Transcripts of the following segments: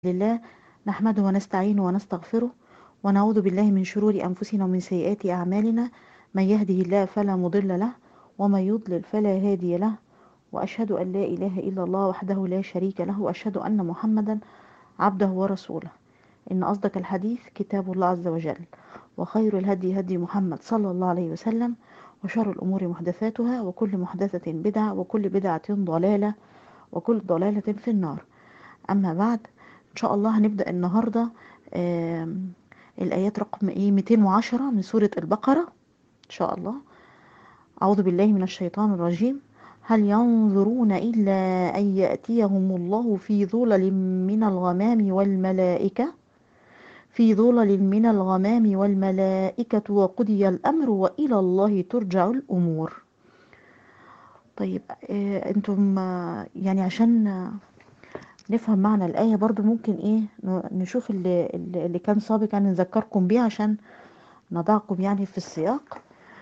لله نحمده ونستعينه ونستغفره ونعوذ بالله من شرور أنفسنا ومن سيئات أعمالنا من يهده الله فلا مضل له ومن يضلل فلا هادي له وأشهد أن لا إله إلا الله وحده لا شريك له وأشهد أن محمدا عبده ورسوله إن أصدق الحديث كتاب الله عز وجل وخير الهدي هدي محمد صلى الله عليه وسلم وشر الأمور محدثاتها وكل محدثة بدعة وكل بدعة ضلالة وكل ضلالة في النار أما بعد إن شاء الله هنبدأ النهاردة آم، الآيات رقم إيه 210 من سورة البقرة إن شاء الله أعوذ بالله من الشيطان الرجيم هل ينظرون إلا أن يأتيهم الله في ظلل من الغمام والملائكة في ظلل من الغمام والملائكة وقضي الأمر وإلى الله ترجع الأمور طيب آه، أنتم آه، يعني عشان آه، نفهم معنى الآية برضو ممكن إيه ن- نشوف اللي, اللي اللي كان سابقا نذكركم بيه عشان نضعكم يعني في السياق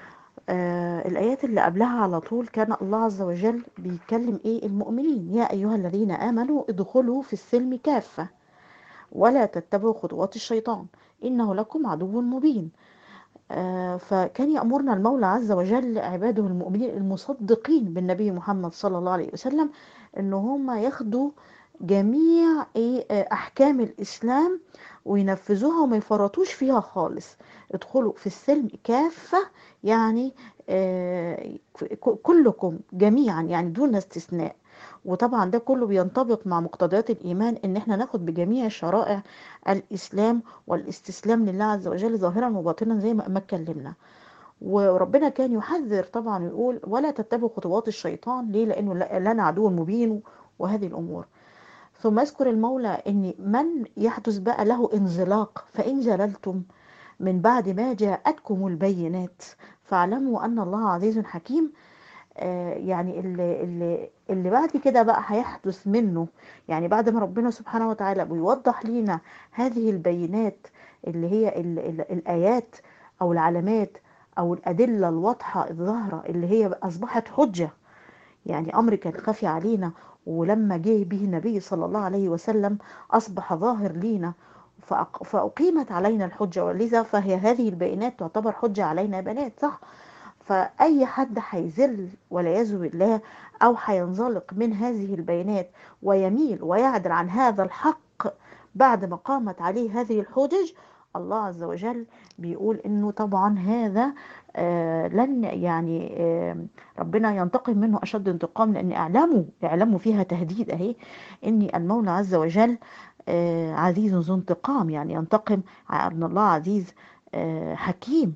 آه الآيات اللي قبلها على طول كان الله عز وجل بيكلم إيه المؤمنين يا أيها الذين آمنوا ادخلوا في السلم كافة ولا تتبعوا خطوات الشيطان إنه لكم عدو مبين آه فكان يأمرنا المولى عز وجل عباده المؤمنين المصدقين بالنبي محمد صلى الله عليه وسلم إن هم ياخدوا جميع إيه آه، أحكام الإسلام وينفذوها وما يفرطوش فيها خالص ادخلوا في السلم كافة يعني آه، ك- كلكم جميعا يعني دون استثناء وطبعا ده كله بينطبق مع مقتضيات الإيمان إن احنا ناخد بجميع شرائع الإسلام والاستسلام لله عز وجل ظاهرا وباطنا زي ما ما اتكلمنا وربنا كان يحذر طبعا ويقول ولا تتبعوا خطوات الشيطان ليه لأنه ل- لنا عدو مبين وهذه الأمور ثم يذكر المولى ان من يحدث بقى له انزلاق فان زللتم من بعد ما جاءتكم البينات فاعلموا ان الله عزيز حكيم آه، يعني اللي, اللي, اللي بعد كده بقى هيحدث منه يعني بعد ما ربنا سبحانه وتعالى بيوضح لنا هذه البينات اللي هي ال ال الآيات أو العلامات أو الأدلة الواضحة الظاهرة اللي هي أصبحت حجة يعني أمر كان خفي علينا ولما جه به النبي صلى الله عليه وسلم أصبح ظاهر لينا فأق- فأقيمت علينا الحجة ولذا فهي هذه البينات تعتبر حجة علينا يا بنات صح فأي حد هيذل والعياذ بالله أو هينزلق من هذه البينات ويميل ويعدل عن هذا الحق بعد ما قامت عليه هذه الحجج الله عز وجل بيقول انه طبعا هذا آه لن يعني آه ربنا ينتقم منه اشد انتقام لان اعلموا اعلموا فيها تهديد اهي ان المولى عز وجل آه عزيز ذو انتقام يعني ينتقم ان الله عزيز آه حكيم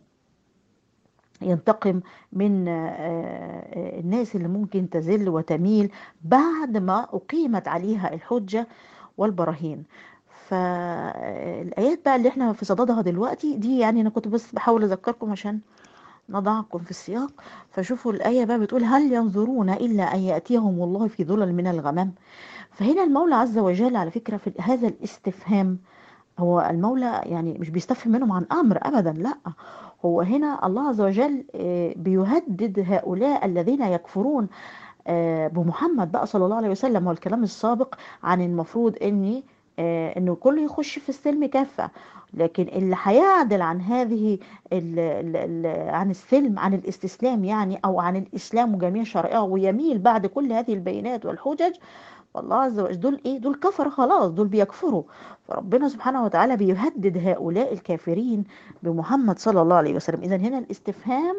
ينتقم من آه، آه، الناس اللي ممكن تذل وتميل بعد ما أقيمت عليها الحجة والبراهين فالآيات بقى اللي احنا في صددها دلوقتي دي يعني أنا كنت بس بحاول أذكركم عشان نضعكم في السياق فشوفوا الآية بقى بتقول هل ينظرون إلا أن يأتيهم الله في ظلل من الغمام فهنا المولى عز وجل على فكرة في هذا الاستفهام هو المولى يعني مش بيستفهم منهم عن امر ابدا لا هو هنا الله عز وجل آه، بيهدد هؤلاء الذين يكفرون آه، بمحمد بقى صلى الله عليه وسلم والكلام السابق عن المفروض ان آه، انه كله يخش في السلم كافة لكن اللي هيعدل عن هذه ال ال ال عن السلم عن الاستسلام يعني او عن الاسلام وجميع شرائعه ويميل بعد كل هذه البينات والحجج والله عز وجل دول ايه دول كفر خلاص دول بيكفروا فربنا سبحانه وتعالى بيهدد هؤلاء الكافرين بمحمد صلى الله عليه وسلم اذا هنا الاستفهام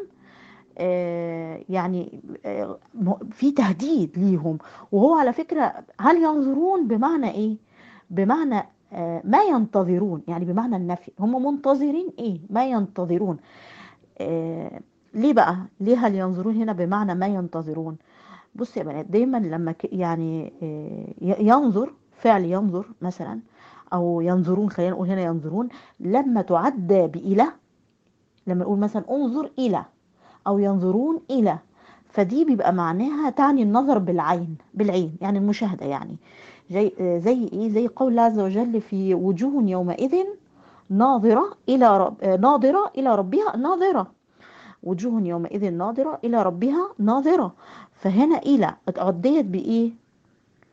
آه، يعني آه، م- في تهديد ليهم وهو على فكرة هل ينظرون بمعنى ايه بمعنى آه، ما ينتظرون يعني بمعنى النفي هم منتظرين ايه ما ينتظرون آه، ليه بقى ليه هل ينظرون هنا بمعنى ما ينتظرون بص يا بنات دايما لما ك- يعني آه، ي- ينظر فعل ينظر مثلا او ينظرون خلينا نقول هنا ينظرون لما تعدى بإلى لما نقول مثلا انظر إلى او ينظرون الى فدي بيبقى معناها تعني النظر بالعين بالعين يعني المشاهده يعني زي زي ايه زي قول الله عز وجل في وجوه يومئذ ناظره الى رب ناظره الى ربها ناظره وجوه يومئذ ناظره الى ربها ناظره فهنا الى اتعديت بايه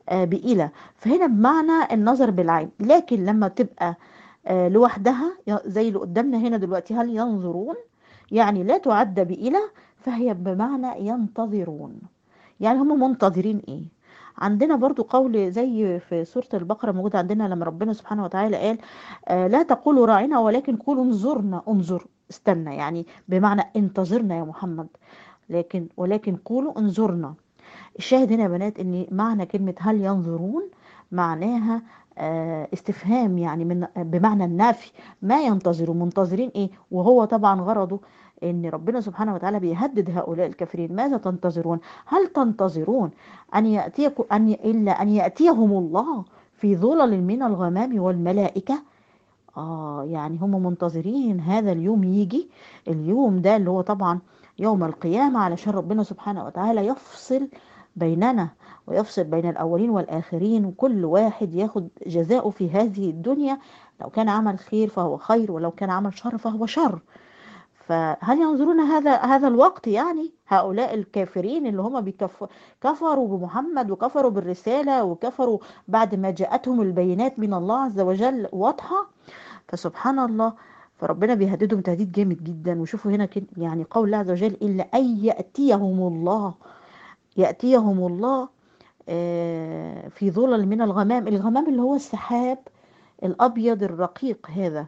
آه، بإلى فهنا بمعنى النظر بالعين لكن لما تبقى آه، لوحدها ي- زي اللي قدامنا هنا دلوقتي هل ينظرون يعني لا تعد بإلى فهي بمعنى ينتظرون يعني هم منتظرين ايه عندنا برضو قول زي في سورة البقرة موجود عندنا لما ربنا سبحانه وتعالى قال آه لا تقولوا راعنا ولكن قولوا انظرنا انظر استنى يعني بمعنى انتظرنا يا محمد لكن ولكن قولوا انظرنا الشاهد هنا يا بنات ان معنى كلمة هل ينظرون معناها آه، استفهام يعني من بمعنى النفي ما ينتظروا منتظرين ايه وهو طبعا غرضه ان ربنا سبحانه وتعالى بيهدد هؤلاء الكافرين ماذا تنتظرون هل تنتظرون ان ياتيكم ان الا ان ياتيهم الله في ظلل من الغمام والملائكه اه يعني هم منتظرين هذا اليوم يجي اليوم ده اللي هو طبعا يوم القيامة علشان ربنا سبحانه وتعالى يفصل بيننا ويفصل بين الأولين والآخرين وكل واحد ياخد جزاؤه في هذه الدنيا لو كان عمل خير فهو خير ولو كان عمل شر فهو شر فهل ينظرون هذا هذا الوقت يعني هؤلاء الكافرين اللي هم بيكف كفروا بمحمد وكفروا بالرسالة وكفروا بعد ما جاءتهم البينات من الله عز وجل واضحة فسبحان الله فربنا بيهددهم تهديد جامد جدا وشوفوا هنا كده يعني قول الله عز وجل إلا أن يأتيهم الله يأتيهم الله آه، في ظلل من الغمام الغمام اللي هو السحاب الأبيض الرقيق هذا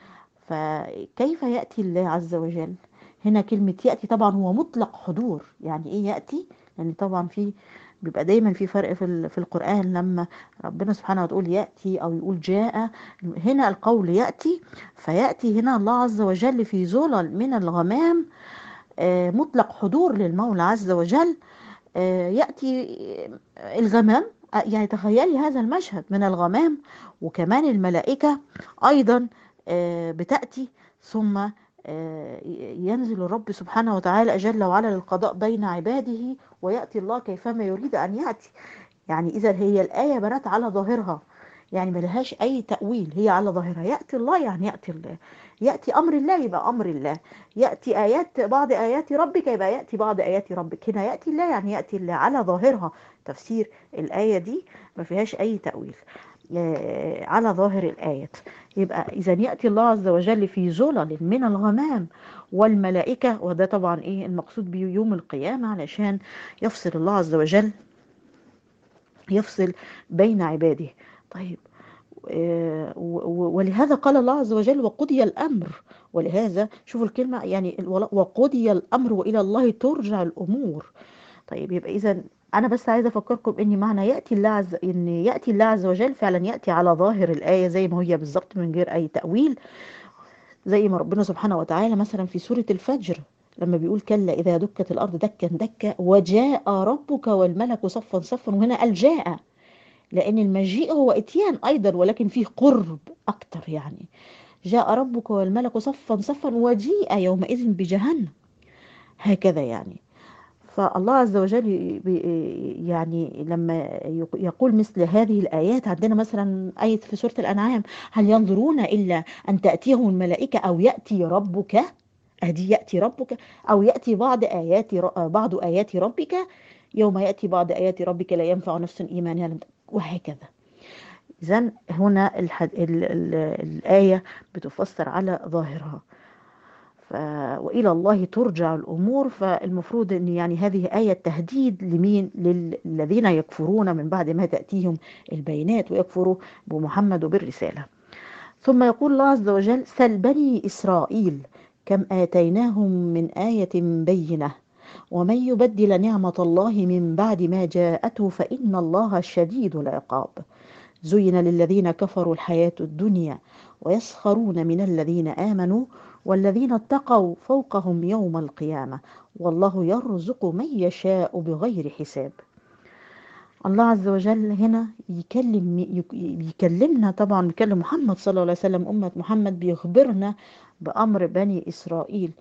فكيف يأتي الله عز وجل هنا كلمة يأتي طبعا هو مطلق حضور يعني إيه يأتي يعني طبعا في بيبقى دايما في فرق في ال- في القرآن لما ربنا سبحانه وتقول يأتي أو يقول جاء هنا القول يأتي فيأتي هنا الله عز وجل في ظلل من الغمام آه، مطلق حضور للمولى عز وجل آه، يأتي الغمام آه، يعني تخيلي هذا المشهد من الغمام وكمان الملائكة أيضا آه، بتأتي ثم آه، ينزل الرب سبحانه وتعالى جل وعلا للقضاء بين عباده ويأتي الله كيفما يريد أن يأتي يعني إذا هي الآية بنات على ظاهرها يعني ملهاش أي تأويل هي على ظاهرها يأتي الله يعني يأتي الله يأتي أمر الله يبقى أمر الله يأتي آيات بعض آيات ربك يبقى يأتي بعض آيات ربك هنا يأتي الله يعني يأتي الله على ظاهرها تفسير الآية دي ما فيهاش أي تأويل آه، على ظاهر الآيات يبقى إذا يأتي الله عز وجل في ظلل من الغمام والملائكة وده طبعا إيه المقصود بيه يوم القيامة علشان يفصل الله عز وجل يفصل بين عباده طيب آه، و- و- ولهذا قال الله عز وجل وقضي الأمر ولهذا شوفوا الكلمة يعني الولا- وقضي الأمر وإلى الله ترجع الأمور طيب يبقى إذا أنا بس عايزة أفكركم إن معنى يأتي الله عز إن يأتي الله عز وجل فعلا يأتي على ظاهر الآية زي ما هي بالظبط من غير أي تأويل زي ما ربنا سبحانه وتعالى مثلا في سورة الفجر لما بيقول كلا إذا دكت الأرض دكا دكا وجاء ربك والملك صفا صفا وهنا قال جاء لأن المجيء هو إتيان أيضا ولكن فيه قرب أكتر يعني جاء ربك والملك صفا صفا وجيء يومئذ بجهنم هكذا يعني فالله عز وجل بي- يعني لما يق- يقول مثل هذه الآيات عندنا مثلا آية في سورة الأنعام هل ينظرون إلا أن تأتيهم الملائكة أو يأتي ربك أدي يأتي ربك أو يأتي بعض آيات ر- بعض آيات ربك يوم يأتي بعض آيات ربك لا ينفع نفس إيمانها لم ت- وهكذا إذن هنا الحد... ال... ال... الآية بتفسر على ظاهرها ف... وإلى الله ترجع الأمور فالمفروض أن يعني هذه آية تهديد لمين للذين يكفرون من بعد ما تأتيهم البينات ويكفروا بمحمد وبالرسالة ثم يقول الله عز وجل سل بني إسرائيل كم آتيناهم من آية بينة ومن يبدل نعمة الله من بعد ما جاءته فإن الله شديد العقاب زين للذين كفروا الحياة الدنيا ويسخرون من الذين آمنوا والذين اتقوا فوقهم يوم القيامة والله يرزق من يشاء بغير حساب الله عز وجل هنا يكلم يكلمنا طبعا بيكلم محمد صلى الله عليه وسلم أمة محمد بيخبرنا بأمر بني إسرائيل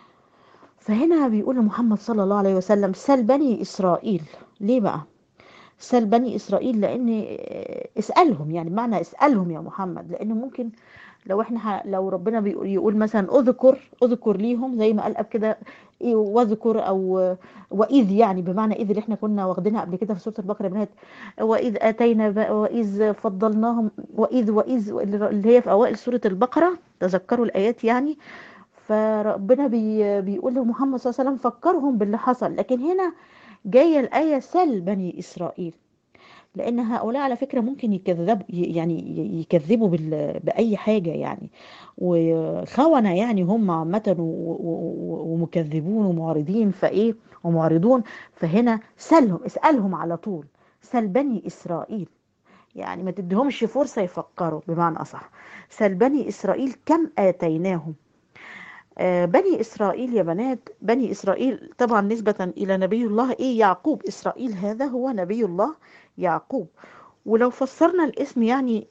فهنا بيقول محمد صلى الله عليه وسلم سل بني إسرائيل ليه بقى سل بني إسرائيل لأن اسألهم يعني معنى اسألهم يا محمد لأن ممكن لو احنا ح... لو ربنا بيقول يقول مثلا اذكر اذكر ليهم زي ما قال قبل كده إيه واذكر او واذ يعني بمعنى اذ اللي احنا كنا واخدينها قبل كده في سوره البقره بنات واذ اتينا ب... واذ فضلناهم واذ واذ اللي هي في اوائل سوره البقره تذكروا الايات يعني فربنا بي... بيقول لمحمد صلى الله عليه وسلم فكرهم باللي حصل لكن هنا جايه الايه سل بني اسرائيل لان هؤلاء على فكره ممكن يكذبوا يعني يكذبوا بال... باي حاجه يعني وخونه يعني هم عامه ومكذبون ومعارضين فايه ومعرضون فهنا سلهم اسالهم على طول سل بني اسرائيل يعني ما تديهمش فرصه يفكروا بمعنى اصح سل بني اسرائيل كم اتيناهم آه بني إسرائيل يا بنات بني إسرائيل طبعا نسبة إلى نبي الله إيه يعقوب إسرائيل هذا هو نبي الله يعقوب ولو فسرنا الاسم يعني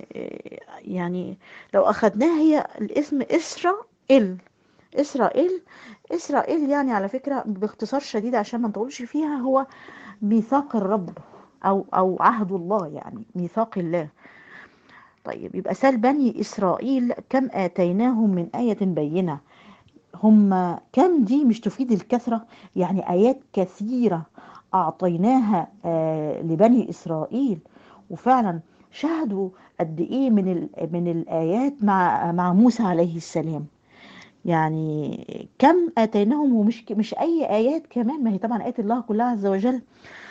يعني لو أخدناه هي الاسم إسرائيل إسرائيل إسرائيل يعني على فكرة باختصار شديد عشان ما نطولش فيها هو ميثاق الرب أو أو عهد الله يعني ميثاق الله طيب يبقى سال بني إسرائيل كم آتيناهم من آية بينة هم كم دي مش تفيد الكثرة يعني آيات كثيرة أعطيناها آه لبني إسرائيل وفعلا شهدوا قد إيه من من الآيات مع مع موسى عليه السلام يعني كم آتيناهم ومش مش أي آيات كمان ما هي طبعا آيات الله كلها عز وجل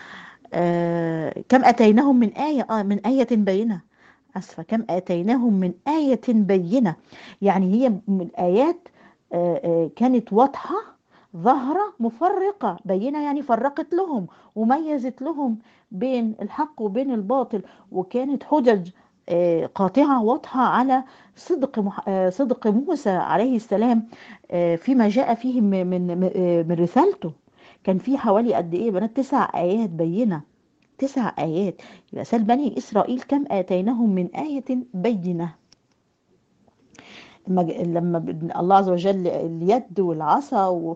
آه كم آتيناهم من آية آه من آية بينة أسفة كم آتيناهم من آية بينة يعني هي من الآيات آه آه كانت واضحة ظاهرة مفرقة بينة يعني فرقت لهم وميزت لهم بين الحق وبين الباطل وكانت حجج قاطعة واضحة على صدق صدق موسى عليه السلام فيما جاء فيه من من رسالته كان في حوالي قد ايه بنات تسع ايات بينه تسع ايات يبقى سال بني اسرائيل كم اتيناهم من ايه بينه لما الله عز وجل اليد والعصا و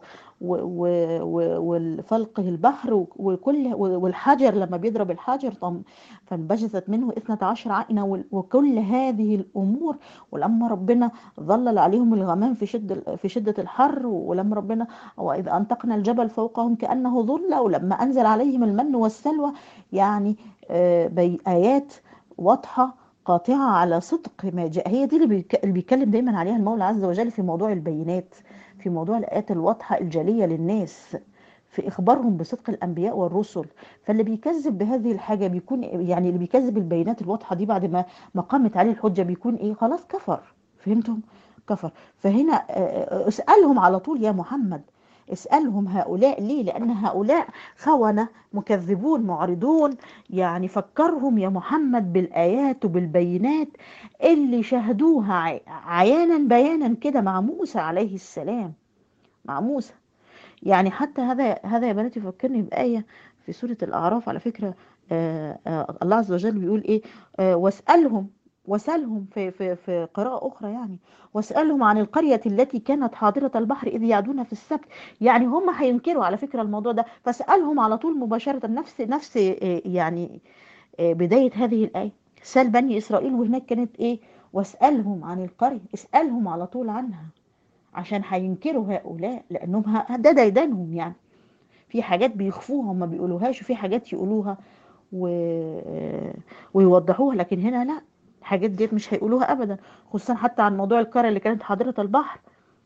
والفلق البحر وكل والحجر لما بيضرب الحجر طم فانبجست منه 12 عائنة وكل هذه الأمور ولما ربنا ظلل عليهم الغمام في شدة في شدة الحر ولما ربنا وإذ أنطقنا الجبل فوقهم كأنه ظل ولما أنزل عليهم المن والسلوى يعني آيات واضحة قاطعة على صدق ما جاء هي دي اللي بيتكلم دايما عليها المولى عز وجل في موضوع البينات في موضوع الآيات الواضحة الجلية للناس في إخبارهم بصدق الأنبياء والرسل فاللي بيكذب بهذه الحاجة بيكون يعني اللي بيكذب البينات الواضحة دي بعد ما ما قامت عليه الحجة بيكون إيه خلاص كفر فهمتم كفر فهنا اسألهم على طول يا محمد اسألهم هؤلاء ليه لأن هؤلاء خونة مكذبون معرضون يعني فكرهم يا محمد بالآيات وبالبينات اللي شهدوها عيانا بيانا كده مع موسى عليه السلام مع موسى يعني حتى هذا هذا يا بناتي فكرني بآية في سورة الأعراف على فكرة آآ آآ الله عز وجل بيقول إيه واسألهم وسألهم في, في, في قراءة أخرى يعني واسألهم عن القرية التي كانت حاضرة البحر إذ يعدون في السبت يعني هم هينكروا على فكرة الموضوع ده فاسألهم على طول مباشرة نفس نفس يعني بداية هذه الآية سأل بني إسرائيل وهناك كانت إيه واسألهم عن القرية اسألهم على طول عنها عشان هينكروا هؤلاء لأنهم ده ديدانهم يعني في حاجات بيخفوها وما بيقولوهاش وفي حاجات يقولوها و... ويوضحوها لكن هنا لا الحاجات ديت مش هيقولوها ابدا خصوصا حتى عن موضوع القريه اللي كانت حاضره البحر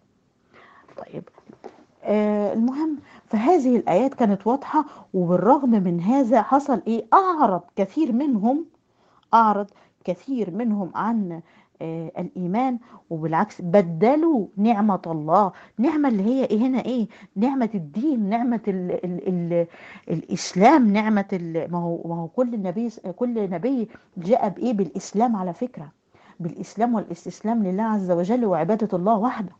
طيب آه المهم فهذه الايات كانت واضحه وبالرغم من هذا حصل ايه اعرض كثير منهم اعرض كثير منهم عن آه الايمان وبالعكس بدلوا نعمه الله نعمه اللي هي ايه هنا ايه نعمه الدين نعمه ال ال ال الاسلام نعمه ال ما هو ما هو كل نبي كل نبي جاء بايه بالاسلام على فكره بالاسلام والاستسلام لله عز وجل وعباده الله وحده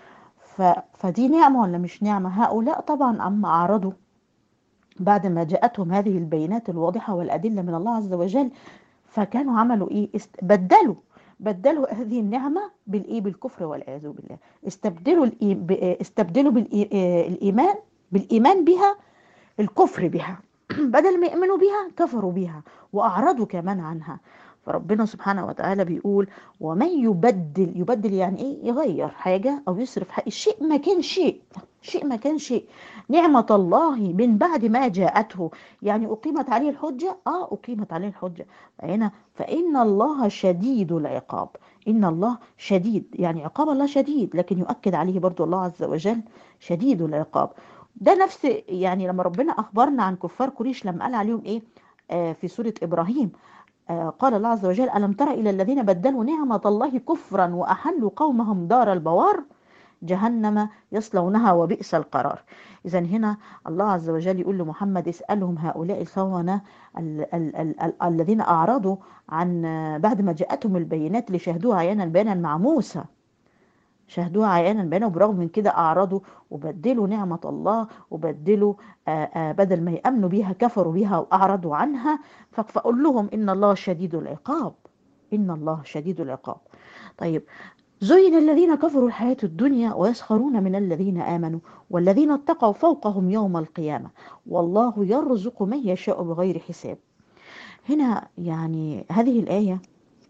فدي نعمه ولا مش نعمه هؤلاء طبعا اما اعرضوا بعد ما جاءتهم هذه البينات الواضحه والادله من الله عز وجل فكانوا عملوا ايه بدلوا بدلوا هذه النعمة بالإيه بالكفر والعياذ بالله استبدلوا استبدلوا بالإيمان بالإيمان بها الكفر بها بدل ما يؤمنوا بها كفروا بها وأعرضوا كمان عنها فربنا سبحانه وتعالى بيقول ومن يبدل يبدل يعني ايه يغير حاجة او يصرف حاجة شيء ما كان شيء شيء ما كان شيء نعمة الله من بعد ما جاءته يعني أقيمت عليه الحجة آه أقيمت عليه الحجة هنا فإن الله شديد العقاب إن الله شديد يعني عقاب الله شديد لكن يؤكد عليه برضو الله عز وجل شديد العقاب ده نفس يعني لما ربنا أخبرنا عن كفار قريش لما قال عليهم إيه آه في سورة إبراهيم آه قال الله عز وجل ألم تر إلى الذين بدلوا نعمة الله كفرا وأحلوا قومهم دار البوار جهنم يصلونها وبئس القرار إذا هنا الله عز وجل يقول لمحمد اسألهم هؤلاء الخونة ال- ال- ال- ال- الذين أعرضوا عن بعد ما جاءتهم البينات اللي شاهدوها عيانا بيانا مع موسى شاهدوها عيانا بيانا وبرغم من كده أعرضوا وبدلوا نعمة الله وبدلوا آآ آآ بدل ما يأمنوا بيها كفروا بيها وأعرضوا عنها فأقول لهم إن الله شديد العقاب إن الله شديد العقاب طيب زين الذين كفروا الحياة الدنيا ويسخرون من الذين آمنوا والذين اتقوا فوقهم يوم القيامة والله يرزق من يشاء بغير حساب هنا يعني هذه الآية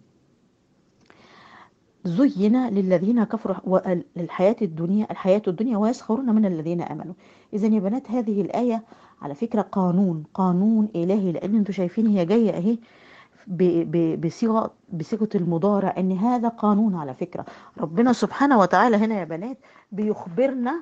زين للذين كفروا الحياة الدنيا الحياة الدنيا ويسخرون من الذين آمنوا إذا يا بنات هذه الآية على فكرة قانون قانون إلهي لأن انتوا شايفين هي جاية أهي بصيغه بصيغه المضارع ان هذا قانون على فكره ربنا سبحانه وتعالى هنا يا بنات بيخبرنا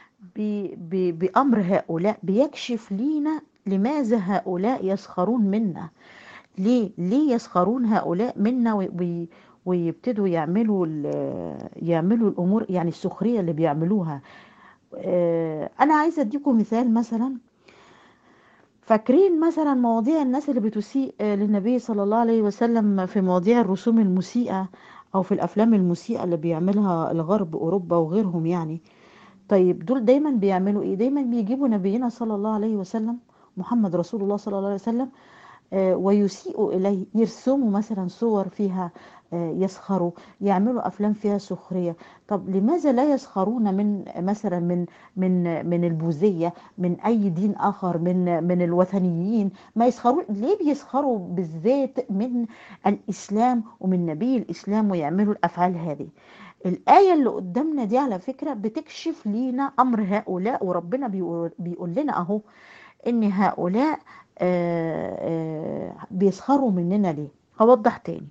بامر هؤلاء بيكشف لينا لماذا هؤلاء يسخرون منا ليه ليه يسخرون هؤلاء منا وي ويبتدوا يعملوا يعملوا الامور يعني السخريه اللي بيعملوها انا عايزه اديكم مثال مثلا فاكرين مثلا مواضيع الناس اللي بتسيء للنبي صلى الله عليه وسلم في مواضيع الرسوم المسيئة أو في الأفلام المسيئة اللي بيعملها الغرب أوروبا وغيرهم يعني طيب دول دايما بيعملوا إيه دايما بيجيبوا نبينا صلى الله عليه وسلم محمد رسول الله صلى الله عليه وسلم ويسيئوا إليه يرسموا مثلا صور فيها يسخروا يعملوا افلام فيها سخريه طب لماذا لا يسخرون من مثلا من من من البوذيه من اي دين اخر من من الوثنيين ما يسخرون ليه بيسخروا بالذات من الاسلام ومن نبي الاسلام ويعملوا الافعال هذه الآية اللي قدامنا دي على فكرة بتكشف لينا أمر هؤلاء وربنا بيقول لنا أهو إن هؤلاء بيسخروا مننا ليه هوضح تاني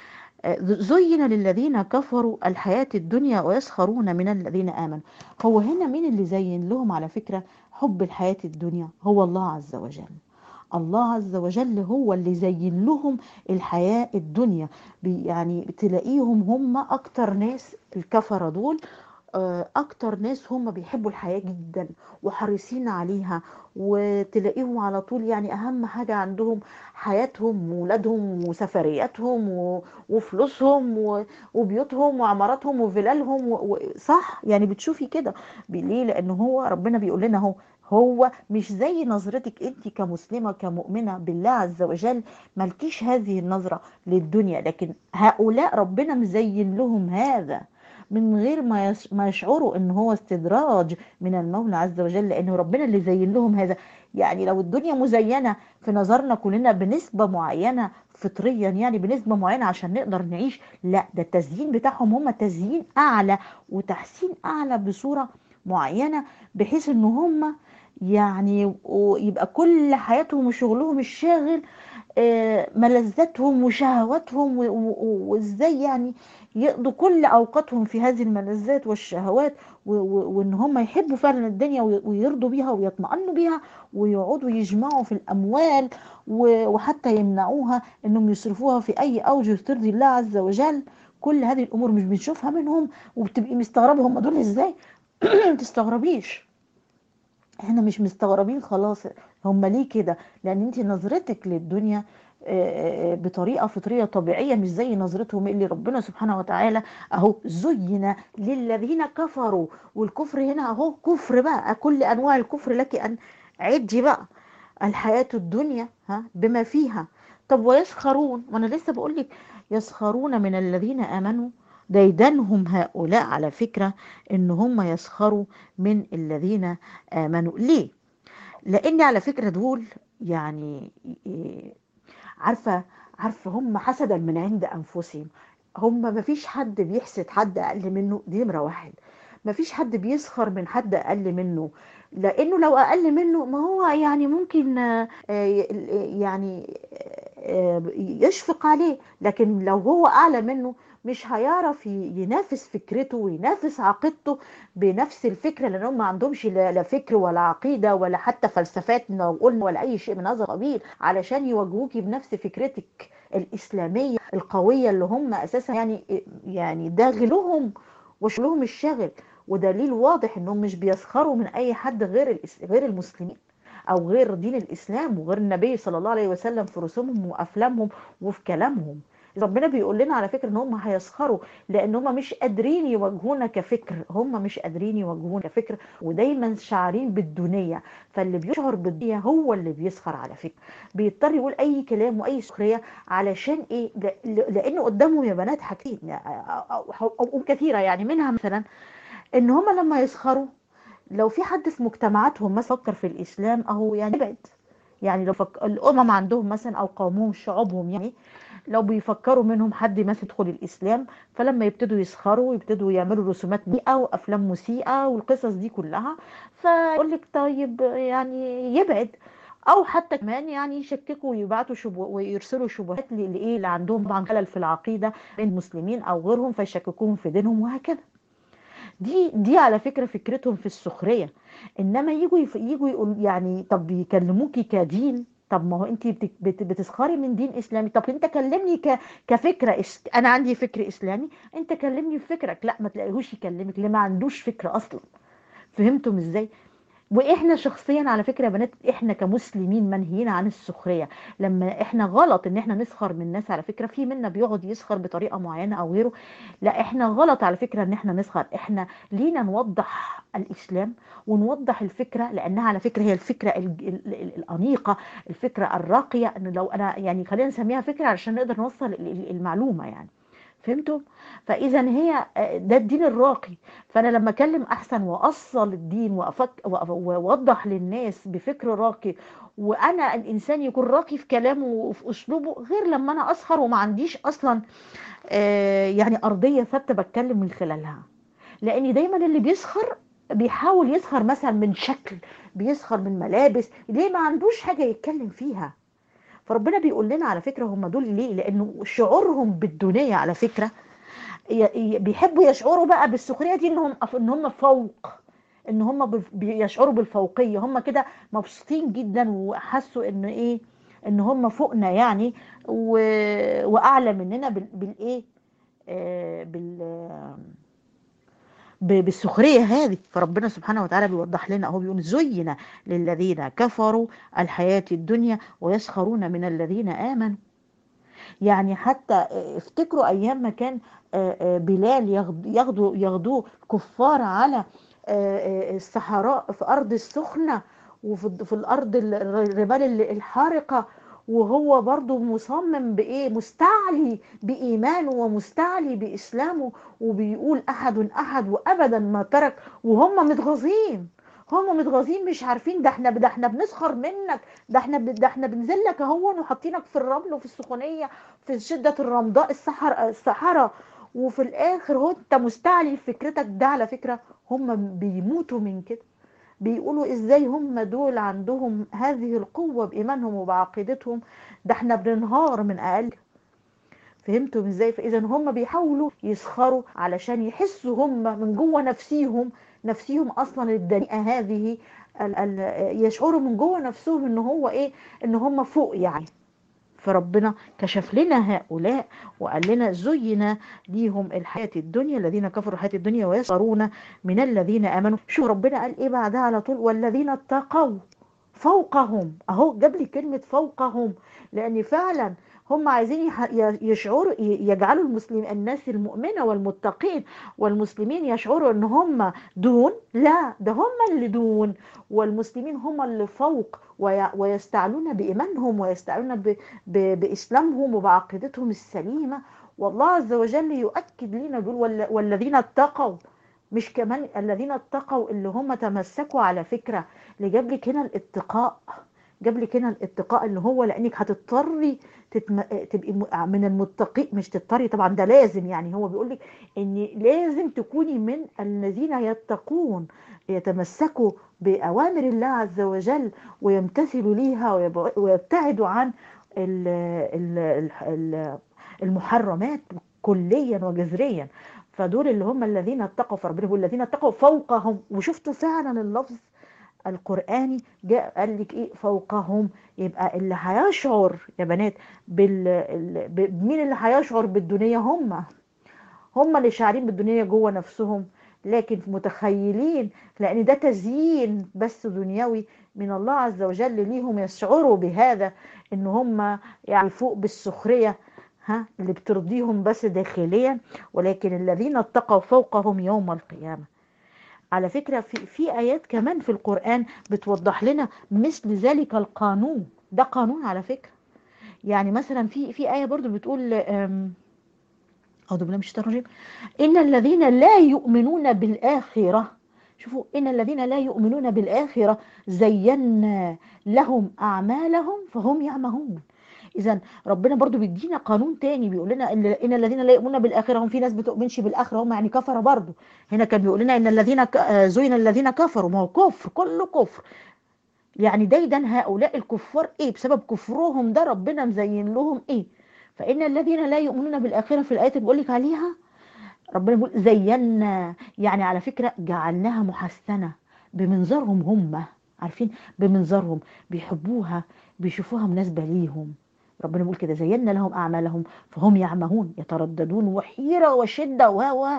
زين للذين كفروا الحياة الدنيا ويسخرون من الذين آمنوا هو هنا مين اللي زين لهم على فكرة حب الحياة الدنيا هو الله عز وجل الله عز وجل هو اللي زين لهم الحياة الدنيا يعني تلاقيهم هم أكتر ناس الكفرة دول اكتر ناس هم بيحبوا الحياة جدا وحريصين عليها وتلاقيهم على طول يعني اهم حاجة عندهم حياتهم وولادهم وسفرياتهم وفلوسهم وبيوتهم وعماراتهم وفلالهم صح يعني بتشوفي كده ليه لان هو ربنا بيقول لنا اهو هو مش زي نظرتك انت كمسلمة كمؤمنة بالله عز وجل ملكيش هذه النظرة للدنيا لكن هؤلاء ربنا مزين لهم هذا من غير ما ما يشعروا ان هو استدراج من المولى عز وجل لانه ربنا اللي زين لهم هذا يعني لو الدنيا مزينه في نظرنا كلنا بنسبه معينه فطريا يعني بنسبه معينه عشان نقدر نعيش لا ده التزيين بتاعهم هم تزيين اعلى وتحسين اعلى بصوره معينه بحيث ان هم يعني يبقى كل حياتهم وشغلهم الشاغل ملذاتهم وشهواتهم وازاي يعني يقضوا كل اوقاتهم في هذه الملذات والشهوات وان هم يحبوا فعلا الدنيا ويرضوا بيها ويطمئنوا بيها ويقعدوا يجمعوا في الاموال وحتى يمنعوها انهم يصرفوها في اي اوجه ترضي الله عز وجل كل هذه الامور مش بنشوفها منهم وبتبقي مستغربه هم دول ازاي تستغربيش احنا مش مستغربين خلاص هم ليه كده لان انت نظرتك للدنيا بطريقة فطرية طبيعية مش زي نظرتهم اللي ربنا سبحانه وتعالى اهو زين للذين كفروا والكفر هنا اهو كفر بقى كل انواع الكفر لك ان عدي بقى الحياة الدنيا ها بما فيها طب ويسخرون وانا لسه بقول لك يسخرون من الذين امنوا ديدنهم هؤلاء على فكرة ان هم يسخروا من الذين امنوا ليه لان على فكرة دول يعني عارفة عارفه هم حسدا من عند انفسهم هم ما فيش حد بيحسد حد اقل منه دي نمره واحد ما فيش حد بيسخر من حد اقل منه لانه لو اقل منه ما هو يعني ممكن آه، آه، يعني آه، يشفق عليه لكن لو هو اعلى منه مش هيعرف ي- ينافس فكرته وينافس عقيدته بنفس الفكره لان هم ما عندهمش لا لا فكر ولا عقيده ولا حتى فلسفات لو قلنا ولا اي شيء من هذا القبيل علشان يواجهوكي بنفس فكرتك الاسلاميه القويه اللي هم اساسا يعني يعني ده غلهم وشغلهم الشاغل ودليل واضح انهم مش بيسخروا من اي حد غير الإس- غير المسلمين او غير دين الاسلام وغير النبي صلى الله عليه وسلم في رسومهم وافلامهم وفي كلامهم ربنا بيقول لنا على فكره ان هم هيسخروا لان هم مش قادرين يواجهونا كفكر هم مش قادرين يواجهونا كفكر ودايما شعارين بالدنيا فاللي بيشعر بالدنيا هو اللي بيسخر على فكره بيضطر يقول اي كلام واي سخريه علشان ايه ل- ل- لانه قدامهم يا بنات حاجتين او أو- أو كثيره يعني منها مثلا ان هم لما يسخروا لو في حد في مجتمعاتهم مثلا فكر في الاسلام اهو يعني يبعد يعني لو فك... الامم عندهم مثلا او قومهم شعوبهم يعني لو بيفكروا منهم حد مثلا يدخل الاسلام فلما يبتدوا يسخروا ويبتدوا يعملوا رسومات مسيئه وافلام مسيئه والقصص دي كلها فيقول لك طيب يعني يبعد او حتى كمان يعني يشككوا ويبعتوا شبه ويرسلوا شبهات ل- لايه اللي عندهم طبعا خلل في العقيده بين المسلمين او غيرهم فيشككوهم في دينهم وهكذا دي دي على فكره فكرتهم في السخريه انما يجوا يف- يجوا يقول يعني طب بيكلموكي كدين طب ما هو انت بت- بت- بتسخري من دين اسلامي طب انت كلمني ك كفكره إس... انا عندي فكر اسلامي انت كلمني بفكرك لا ما تلاقيهوش يكلمك اللي ما عندوش فكر اصلا فهمتم ازاي واحنا شخصيا على فكره يا بنات احنا كمسلمين منهيين عن السخريه لما احنا غلط ان احنا نسخر من الناس على فكره في منا بيقعد يسخر بطريقه معينه او غيره لا احنا غلط على فكره ان احنا نسخر احنا لينا نوضح الاسلام ونوضح الفكره لانها على فكره هي الفكره ال- ال- ال- الانيقه الفكره الراقيه انه لو انا يعني خلينا نسميها فكره علشان نقدر نوصل ال- ال- المعلومه يعني فهمتوا فاذا هي آه، ده الدين الراقي فانا لما اكلم احسن واصل الدين وأفك وأ- واوضح للناس بفكر راقي وانا الانسان يكون راقي في كلامه وفي اسلوبه غير لما انا اسخر وما عنديش اصلا آه، يعني ارضيه ثابته بتكلم من خلالها لان دايما اللي بيسخر بيحاول يسخر مثلا من شكل بيسخر من ملابس ليه ما عندوش حاجه يتكلم فيها فربنا بيقول لنا على فكره هم دول ليه لانه شعورهم بالدنيا على فكره ي- ي- بيحبوا يشعروا بقى بالسخريه دي انهم ان هم فوق ان هم بف- بيشعروا بالفوقيه هم كده مبسوطين جدا وحسوا ان ايه ان هم فوقنا يعني و... واعلى مننا بال... بالايه آه بال ب- بالسخريه هذه فربنا سبحانه وتعالى بيوضح لنا اهو بيقول زين للذين كفروا الحياه الدنيا ويسخرون من الذين امنوا يعني حتى آه، افتكروا ايام ما كان آه، آه، بلال ياخد- ياخدوا ياخدوه كفار على آه، آه، الصحراء في ارض السخنه وفي في الارض ال- الرمال ال- الحارقه وهو برضو مصمم بايه مستعلي بايمانه ومستعلي باسلامه وبيقول احد احد وابدا ما ترك وهم متغاظين هم متغاظين مش عارفين ده احنا ده احنا بنسخر منك ده احنا ب- ده احنا بننزل لك اهون وحاطينك في الرمل وفي السخونيه في شده الرمضاء الصحراء الصحراء وفي الاخر هو انت مستعلي في فكرتك ده على فكره هم بيموتوا من كده بيقولوا ازاي هم دول عندهم هذه القوه بايمانهم وبعقيدتهم ده احنا بننهار من اقل فهمتم ازاي فاذا هم بيحاولوا يسخروا علشان يحسوا هم من جوه نفسيهم نفسيهم اصلا الدنيئه هذه ال ال يشعروا من جوه نفسهم ان هو ايه ان هم فوق يعني فربنا كشف لنا هؤلاء وقال لنا زين ليهم الحياة الدنيا الذين كفروا الحياة الدنيا ويسخرون من الذين آمنوا شو ربنا قال ايه بعدها على طول والذين اتقوا فوقهم اهو جاب لي كلمة فوقهم لان فعلا هم عايزين يح- ي- يشعروا ي- يجعلوا المسلم الناس المؤمنة والمتقين والمسلمين يشعروا ان هم دون لا ده هم اللي دون والمسلمين هم اللي فوق وي- ويستعلون بإيمانهم ويستعلون ب- ب- بإسلامهم وبعقيدتهم السليمة والله عز وجل يؤكد لنا يقول وال- والذين اتقوا مش كمان الذين اتقوا اللي هم تمسكوا على فكرة اللي جاب لك هنا الاتقاء جاب لك هنا الاتقاء اللي هو لانك هتضطري تتم... تبقي م- من المتقي مش تضطري طبعا ده لازم يعني هو بيقول لك ان لازم تكوني من الذين يتقون يتمسكوا باوامر الله عز وجل ويمتثلوا ليها ويب- ويبتعدوا عن ال... ال... ال... ال- المحرمات كليا وجذريا فدول اللي هم الذين اتقوا فربنا بيقول الذين اتقوا فوقهم وشفتوا فعلا اللفظ القرآني جاء قال لك ايه فوقهم يبقى اللي هيشعر يا بنات بال ال- ب- مين اللي هيشعر بالدنيا هم هم اللي شاعرين بالدنيا جوه نفسهم لكن متخيلين لان ده تزيين بس دنيوي من الله عز وجل ليهم يشعروا بهذا ان هم يعني فوق بالسخريه ها اللي بترضيهم بس داخليا ولكن الذين اتقوا فوقهم يوم القيامه على فكرة في, في آيات كمان في القرآن بتوضح لنا مثل ذلك القانون ده قانون على فكرة يعني مثلا في في آية برضو بتقول أم، أعوذ بالله من الشيطان الرجيم إن الذين لا يؤمنون بالآخرة شوفوا إن الذين لا يؤمنون بالآخرة زينا لهم أعمالهم فهم يعمهون إذا ربنا برضو بيدينا قانون تاني بيقول لنا إن إن الذين لا يؤمنون بالآخرة هم في ناس بتؤمنش بالآخرة هم يعني كفرة برضو هنا كان بيقول لنا إن الذين ك- آه، زين الذين كفروا ما هو كفر كله كفر يعني دايدا هؤلاء الكفار ايه بسبب كفرهم ده ربنا مزين لهم ايه فان الذين لا يؤمنون بالاخره في الايات اللي بقول لك عليها ربنا بيقول زينا يعني على فكره جعلناها محسنه بمنظرهم هم عارفين بمنظرهم بيحبوها بيشوفوها مناسبه ليهم ربنا بيقول كده زينا لهم اعمالهم فهم يعمهون يترددون وحيره وشده و و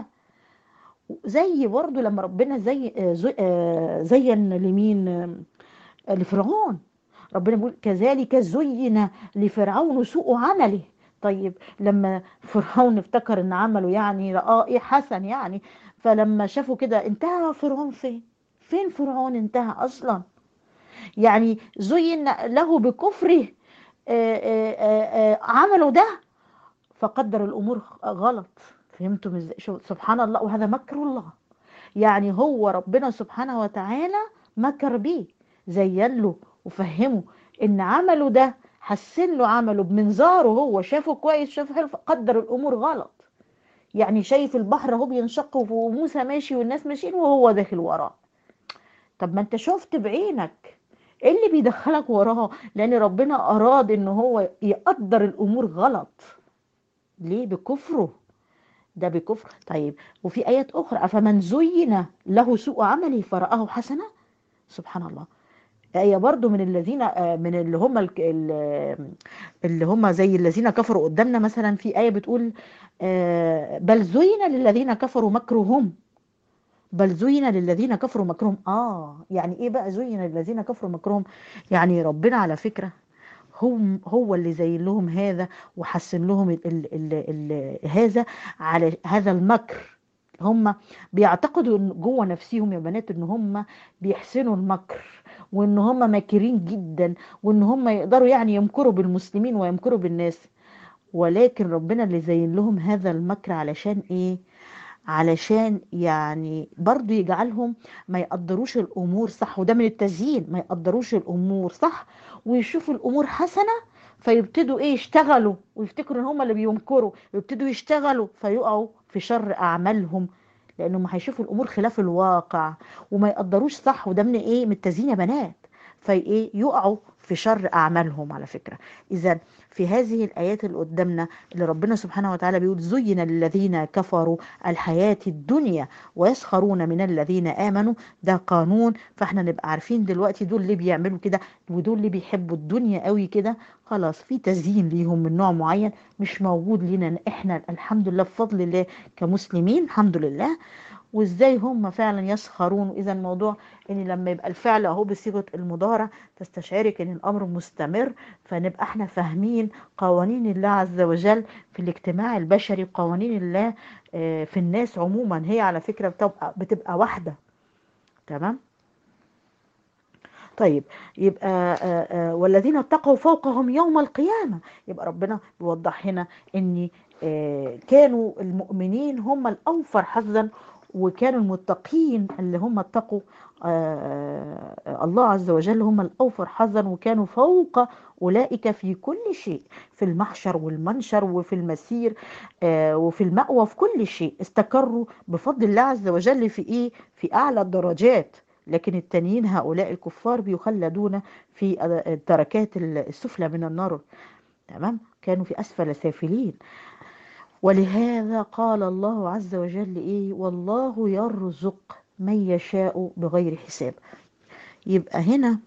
زي برضو لما ربنا زي آه، زي- آه، زين لمين آه، لفرعون ربنا بيقول كذلك زين لفرعون سوء عمله طيب لما فرعون افتكر ان عمله يعني رآه ايه حسن يعني فلما شافوا كده انتهى فرعون فين فين فرعون انتهى اصلا يعني زين له بكفره آه، آه، آه، آه، عمله ده فقدر الامور غلط فهمتم ازاي شو- سبحان الله وهذا مكر الله يعني هو ربنا سبحانه وتعالى مكر بيه زين له وفهمه ان عمله ده حسن له عمله بمنظاره هو شافه كويس شافه حلو قدر الامور غلط يعني شايف البحر اهو بينشق وموسى ماشي والناس ماشيين وهو داخل وراه طب ما انت شفت بعينك ايه اللي بيدخلك وراه لان ربنا اراد ان هو يقدر الامور غلط ليه بكفره ده بكفر طيب وفي آيات أخرى أفمن زين له سوء عمله فرآه حسنة سبحان الله آية برضو من الذين آه، من اللي هم الك- ال- اللي هم زي الذين كفروا قدامنا مثلا في آية بتقول آه، بل زين للذين كفروا مكرهم بل زين للذين كفروا مكرهم اه يعني ايه بقى زين للذين كفروا مكرهم يعني ربنا على فكرة هم هو اللي زين لهم هذا وحسن لهم ال ال ال ال هذا على هذا المكر هم بيعتقدوا إن جوه نفسهم يا بنات ان هم بيحسنوا المكر وان هم ماكرين جدا وان هم يقدروا يعني يمكروا بالمسلمين ويمكروا بالناس ولكن ربنا اللي زين لهم هذا المكر علشان ايه علشان يعني برضو يجعلهم ما يقدروش الامور صح وده من التزيين ما يقدروش الامور صح ويشوفوا الامور حسنه فيبتدوا ايه يشتغلوا ويفتكروا ان هم اللي بيمكروا يبتدوا يشتغلوا فيقعوا في شر اعمالهم لانهم هيشوفوا الامور خلاف الواقع وما يقدروش صح وده من ايه من التزيين يا بنات في ايه يقعوا في شر اعمالهم على فكره اذا في هذه الايات اللي قدامنا اللي ربنا سبحانه وتعالى بيقول زين للذين كفروا الحياه الدنيا ويسخرون من الذين امنوا ده قانون فاحنا نبقى عارفين دلوقتي دول اللي بيعملوا كده ودول اللي بيحبوا الدنيا قوي كده خلاص في تزيين ليهم من نوع معين مش موجود لنا احنا الحمد لله بفضل الله كمسلمين الحمد لله وازاي هم فعلا يسخرون واذا الموضوع ان لما يبقى الفعل اهو بصيغه المضارع تستشعرك ان الامر مستمر فنبقى احنا فاهمين قوانين الله عز وجل في الاجتماع البشري وقوانين الله آه، في الناس عموما هي على فكره بتبقى بتبقى واحده تمام طيب يبقى آه، آه، والذين اتقوا فوقهم يوم القيامة يبقى ربنا بيوضح هنا ان آه، كانوا المؤمنين هم الأوفر حظا وكانوا المتقين اللي هم اتقوا آه الله عز وجل هم الأوفر حظا وكانوا فوق أولئك في كل شيء في المحشر والمنشر وفي المسير آه وفي المأوى في كل شيء استقروا بفضل الله عز وجل في إيه في أعلى الدرجات لكن التانيين هؤلاء الكفار بيخلدون في الدركات السفلى من النار تمام كانوا في أسفل سافلين ولهذا قال الله عز وجل إيه والله يرزق من يشاء بغير حساب يبقى هنا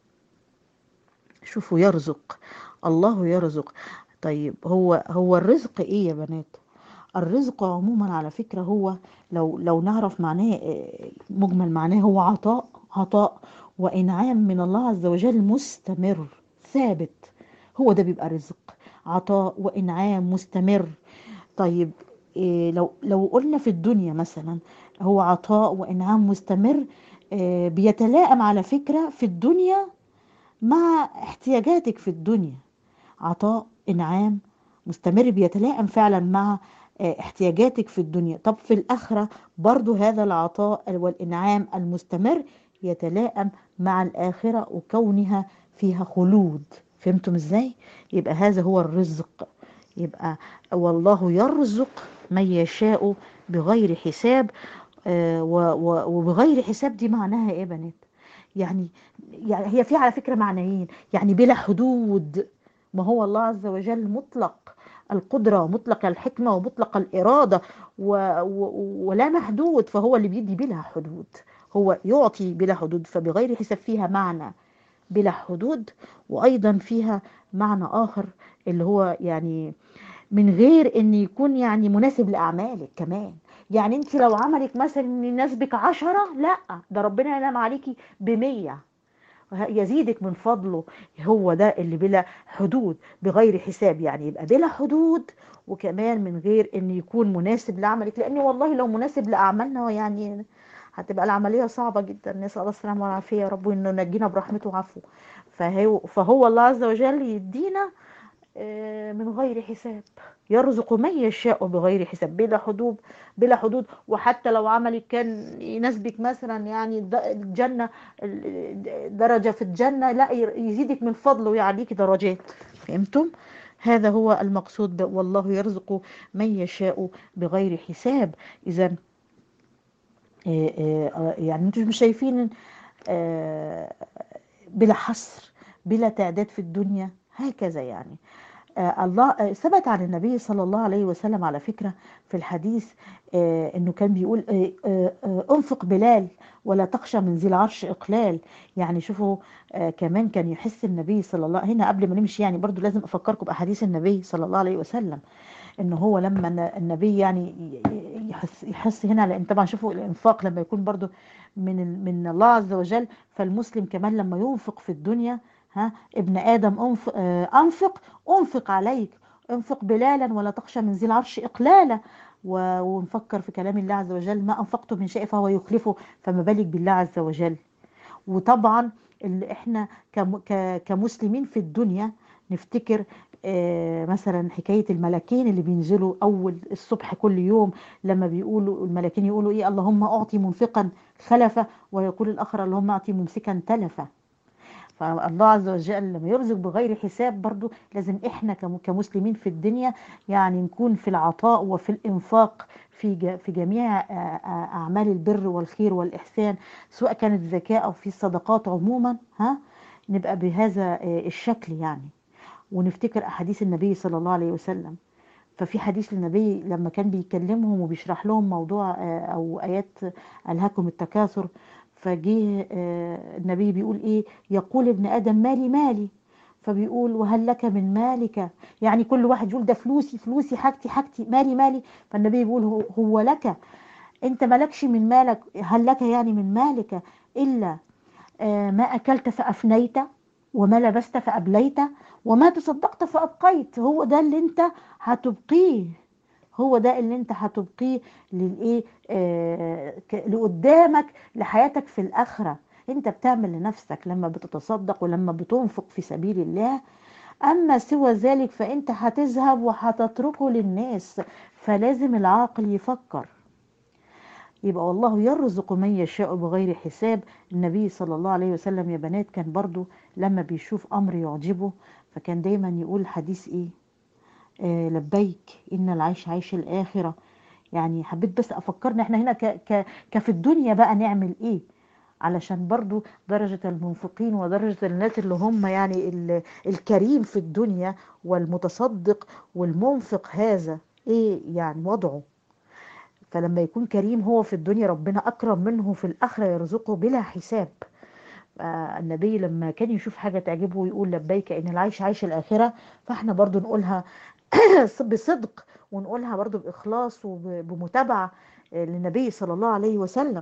شوفوا يرزق الله يرزق طيب هو هو الرزق ايه يا بنات الرزق عموما على فكرة هو لو لو نعرف معناه مجمل معناه هو عطاء عطاء وإنعام من الله عز وجل مستمر ثابت هو ده بيبقى رزق عطاء وإنعام مستمر طيب إيه لو لو قلنا في الدنيا مثلا هو عطاء وإنعام مستمر إيه بيتلائم على فكرة في الدنيا مع احتياجاتك في الدنيا عطاء إنعام مستمر بيتلائم فعلا مع احتياجاتك في الدنيا طب في الآخرة برضو هذا العطاء والإنعام المستمر يتلائم مع الآخرة وكونها فيها خلود فهمتم ازاي يبقى هذا هو الرزق يبقى والله يرزق من يشاء بغير حساب آه وبغير حساب دي معناها ايه بنات يعني يعني هي في على فكرة معنيين يعني بلا حدود ما هو الله عز وجل مطلق القدرة مطلق الحكمة ومطلق الإرادة و و ولا محدود فهو اللي بيدي بلا حدود هو يعطي بلا حدود فبغير حساب فيها معنى بلا حدود وأيضا فيها معنى آخر اللي هو يعني من غير ان يكون يعني مناسب لأعمالك كمان يعني انت لو عملك مثلا يناسبك عشرة لا ده ربنا ينام عليكي بمية يزيدك من فضله هو ده اللي بلا حدود بغير حساب يعني يبقى بلا حدود وكمان من غير ان يكون مناسب لعملك لان والله لو مناسب لاعمالنا يعني هتبقى العمليه صعبه جدا نسال الله السلامه والعافيه يا رب انه ينجينا برحمته وعفوه فهو فهو الله عز وجل يدينا من غير حساب يرزق من يشاء بغير حساب بلا حدود بلا حدود وحتى لو عملك كان يناسبك مثلا يعني الجنه درجه في الجنه لا يزيدك من فضله ويعليك درجات فهمتم هذا هو المقصود والله يرزق من يشاء بغير حساب اذا يعني انتم مش شايفين بلا حصر بلا تعداد في الدنيا هكذا يعني آه الله آه ثبت عن النبي صلى الله عليه وسلم على فكرة في الحديث آه انه كان بيقول انفق بلال ولا تخشى من ذي العرش اقلال يعني شوفوا كمان كان يحس النبي صلى الله هنا قبل ما نمشي يعني برضو لازم افكركم باحاديث النبي صلى الله عليه وسلم ان هو لما النبي يعني يحس, يحس هنا لان طبعا شوفوا الانفاق لما يكون برضو من من الله عز وجل فالمسلم كمان لما ينفق في الدنيا ها ابن ادم انفق, انفق انفق عليك انفق بلالا ولا تخشى من ذي العرش اقلالا ونفكر في كلام الله عز وجل ما انفقته من شيء فهو يخلفه فما بالك بالله عز وجل وطبعا اللي احنا كمسلمين في الدنيا نفتكر مثلا حكاية الملكين اللي بينزلوا أول الصبح كل يوم لما بيقولوا الملكين يقولوا إيه اللهم أعطي منفقا خلفة ويقول الآخر اللهم أعطي ممسكا تلفة فالله عز وجل لما يرزق بغير حساب برضو لازم احنا كمسلمين في الدنيا يعني نكون في العطاء وفي الانفاق في في جميع اعمال البر والخير والاحسان سواء كانت زكاه او في الصدقات عموما ها نبقى بهذا الشكل يعني ونفتكر احاديث النبي صلى الله عليه وسلم ففي حديث للنبي لما كان بيكلمهم وبيشرح لهم موضوع او ايات الهاكم التكاثر فجه النبي بيقول ايه يقول ابن ادم مالي مالي فبيقول وهل لك من مالك يعني كل واحد يقول ده فلوسي فلوسي حاجتي حاجتي مالي مالي فالنبي بيقول هو لك انت مالكش من مالك هل لك يعني من مالك الا ما اكلت فافنيت وما لبست فابليت وما تصدقت فابقيت هو ده اللي انت هتبقيه هو ده اللي انت هتبقيه للايه آه لقدامك لحياتك في الاخره انت بتعمل لنفسك لما بتتصدق ولما بتنفق في سبيل الله اما سوى ذلك فانت هتذهب وهتتركه للناس فلازم العاقل يفكر يبقى والله يرزق من يشاء بغير حساب النبي صلى الله عليه وسلم يا بنات كان برضو لما بيشوف أمر يعجبه فكان دايما يقول حديث إيه آه لبيك إن العيش عيش الآخرة يعني حبيت بس أفكرنا إحنا هنا ك ك كفي الدنيا بقى نعمل إيه علشان برضو درجة المنفقين ودرجة الناس اللي هم يعني ال- الكريم في الدنيا والمتصدق والمنفق هذا ايه يعني وضعه فلما يكون كريم هو في الدنيا ربنا أكرم منه في الآخرة يرزقه بلا حساب آه، النبي لما كان يشوف حاجة تعجبه يقول لبيك إن العيش عيش الآخرة فاحنا برضو نقولها بصدق ونقولها برضو بإخلاص وبمتابعة آه، للنبي صلى الله عليه وسلم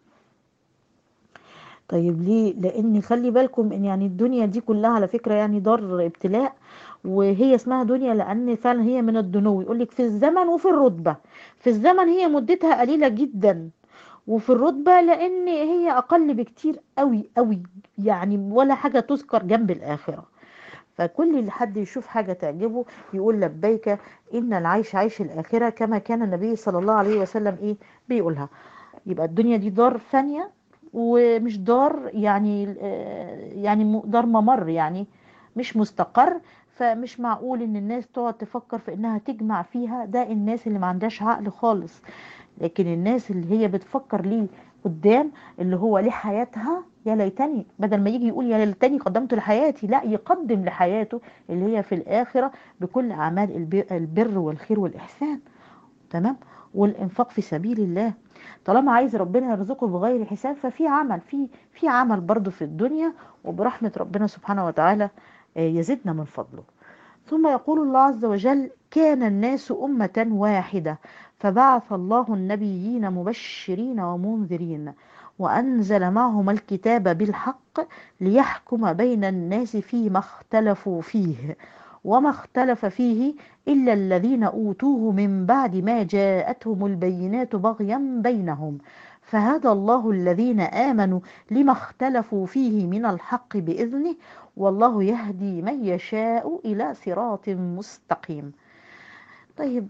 طيب ليه لان خلي بالكم ان يعني الدنيا دي كلها على فكرة يعني دار ابتلاء وهي اسمها دنيا لان فعلا هي من الدنو يقولك في الزمن وفي الرتبة في الزمن هي مدتها قليلة جدا وفي الرتبة لان هي اقل بكتير قوي قوي يعني ولا حاجة تذكر جنب الاخرة فكل اللي حد يشوف حاجة تعجبه يقول لبيك إن العيش عيش الآخرة كما كان النبي صلى الله عليه وسلم إيه بيقولها يبقى الدنيا دي دار ثانية ومش دار يعني آه، يعني م- دار ممر يعني مش مستقر فمش معقول ان الناس تقعد تفكر في انها تجمع فيها ده الناس اللي ما عندهاش عقل خالص لكن الناس اللي هي بتفكر ليه قدام اللي هو ليه حياتها يا ليتني بدل ما يجي يقول يا ليتني قدمت لحياتي لا يقدم لحياته اللي هي في الآخرة بكل أعمال الب- البر والخير والإحسان تمام والإنفاق في سبيل الله طالما عايز ربنا يرزقه بغير حساب ففي عمل في في عمل برضه في الدنيا وبرحمة ربنا سبحانه وتعالى آه، يزيدنا من فضله ثم يقول الله عز وجل كان الناس أمة واحدة فبعث الله النبيين مبشرين ومنذرين وأنزل معهم الكتاب بالحق ليحكم بين الناس فيما اختلفوا فيه وما اختلف فيه إلا الذين أوتوه من بعد ما جاءتهم البينات بغيا بينهم فهدى الله الذين آمنوا لما اختلفوا فيه من الحق بإذنه والله يهدي من يشاء إلى صراط مستقيم طيب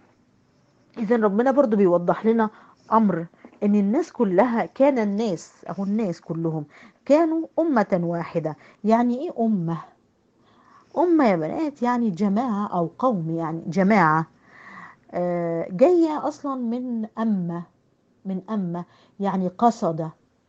إذا ربنا برضو بيوضح لنا أمر إن الناس كلها كان الناس أو الناس كلهم كانوا أمة واحدة يعني إيه أمة؟ أمة يا بنات يعني جماعة أو قوم يعني جماعة آه، جاية أصلا من أمة من أمة يعني قصد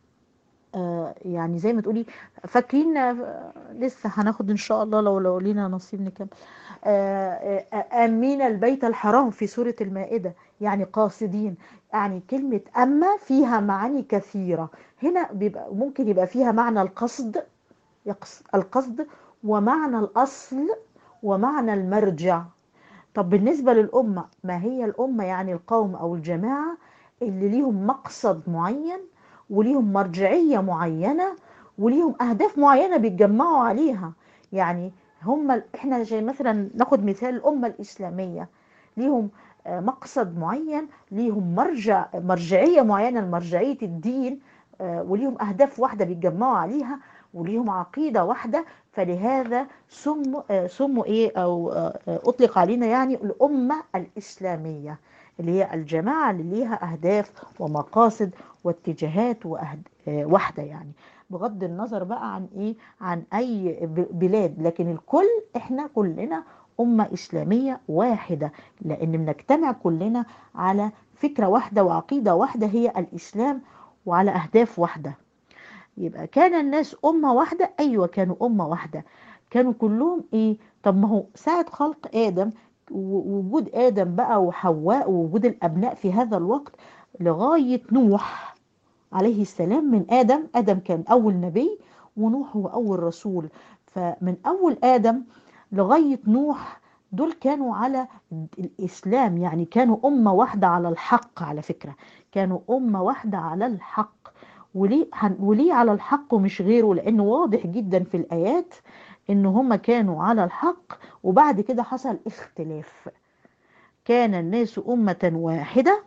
آه، يعني زي ما تقولي فاكرين آه، لسه هناخد إن شاء الله لو لو لينا نصيب نكمل آه، آه، آمين البيت الحرام في سورة المائدة يعني قاصدين يعني كلمة أما فيها معاني كثيرة هنا بيبقى ممكن يبقى فيها معنى القصد يقصد القصد ومعنى الأصل ومعنى المرجع طب بالنسبة للأمة ما هي الأمة يعني القوم أو الجماعة اللي ليهم مقصد معين وليهم مرجعية معينة وليهم أهداف معينة بيتجمعوا عليها يعني هم ال- احنا زي مثلا ناخد مثال الأمة الإسلامية ليهم آه، مقصد معين ليهم مرجع مرجعية معينة لمرجعية الدين آه، وليهم أهداف واحدة بيتجمعوا عليها وليهم عقيدة واحدة فلهذا سموا آه، سموا ايه او آه، آه، اطلق علينا يعني الامة الاسلامية اللي هي الجماعة اللي ليها اهداف ومقاصد واتجاهات وأهد... آه، واحدة يعني بغض النظر بقى عن ايه عن اي ب- بلاد لكن الكل احنا كلنا أمة إسلامية واحدة لأن بنجتمع كلنا على فكرة واحدة وعقيدة واحدة هي الإسلام وعلى أهداف واحدة يبقى كان الناس أمة واحدة أيوة كانوا أمة واحدة كانوا كلهم إيه طب ما هو ساعة خلق آدم و- وجود آدم بقى وحواء ووجود الأبناء في هذا الوقت لغاية نوح عليه السلام من آدم آدم كان أول نبي ونوح هو أول رسول فمن أول آدم لغاية نوح دول كانوا على الإسلام يعني كانوا أمة واحدة على الحق على فكرة كانوا أمة واحدة على الحق وليه, هن- وليه على الحق ومش غيره لأنه واضح جدا في الآيات إن هم كانوا على الحق وبعد كده حصل اختلاف كان الناس أمة واحدة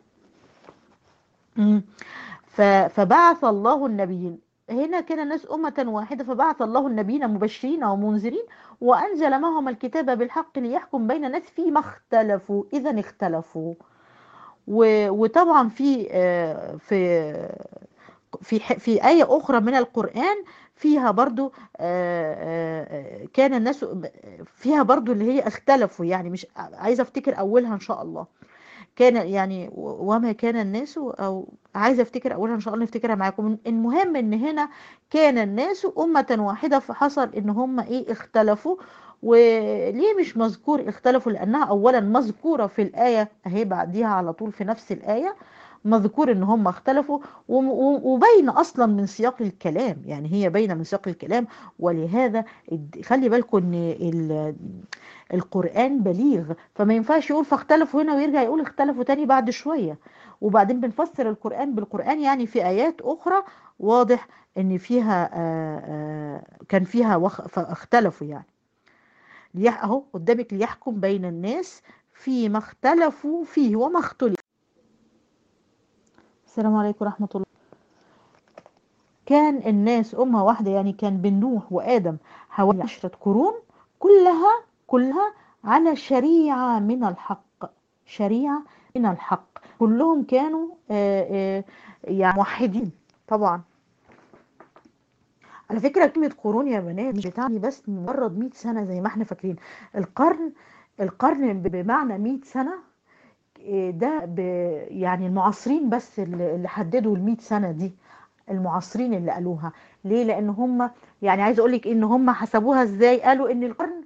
مم. ف- فبعث الله النبيين هنا كان الناس أمة واحدة فبعث الله النبيين مبشرين ومنذرين وأنزل معهم الكتاب بالحق ليحكم بين الناس فيما اختلفوا إذا اختلفوا و- وطبعا في آه، في في ح- في آية أخرى من القرآن فيها برضو آه، آه، آه، كان الناس فيها برضو اللي هي اختلفوا يعني مش عايزة افتكر أولها إن شاء الله كان يعني و- وما كان الناس او عايزه افتكر اولها ان شاء الله نفتكرها معاكم المهم ان هنا كان الناس امه واحده فحصل ان هم ايه اختلفوا وليه مش مذكور اختلفوا لانها اولا مذكوره في الايه اهي بعديها على طول في نفس الايه مذكور ان هم اختلفوا وم- و- وبين اصلا من سياق الكلام يعني هي باينه من سياق الكلام ولهذا الد- خلي بالكم ان ال- القرآن بليغ فما ينفعش يقول فاختلفوا هنا ويرجع يقول اختلفوا تاني بعد شوية وبعدين بنفسر القرآن بالقرآن يعني في آيات أخرى واضح ان فيها آه، آه، كان فيها وخ- فاختلفوا يعني ليح اهو قدامك ليحكم بين الناس فيما اختلفوا فيه وما اختلف السلام عليكم ورحمة الله كان الناس أمة واحدة يعني كان بين نوح وآدم حوالي عشرة قرون كلها كلها على شريعة من الحق شريعة من الحق كلهم كانوا آه، آه، يعني موحدين طبعا على فكرة كلمة قرون يا بنات مش بتعني بس مجرد 100 سنة زي ما احنا فاكرين القرن القرن ب- بمعنى 100 سنة إيه ده ب يعني المعاصرين بس اللي اللي حددوا ال 100 سنة دي المعاصرين اللي قالوها ليه لان هم يعني عايز اقول لك ان هم حسبوها ازاي قالوا ان القرن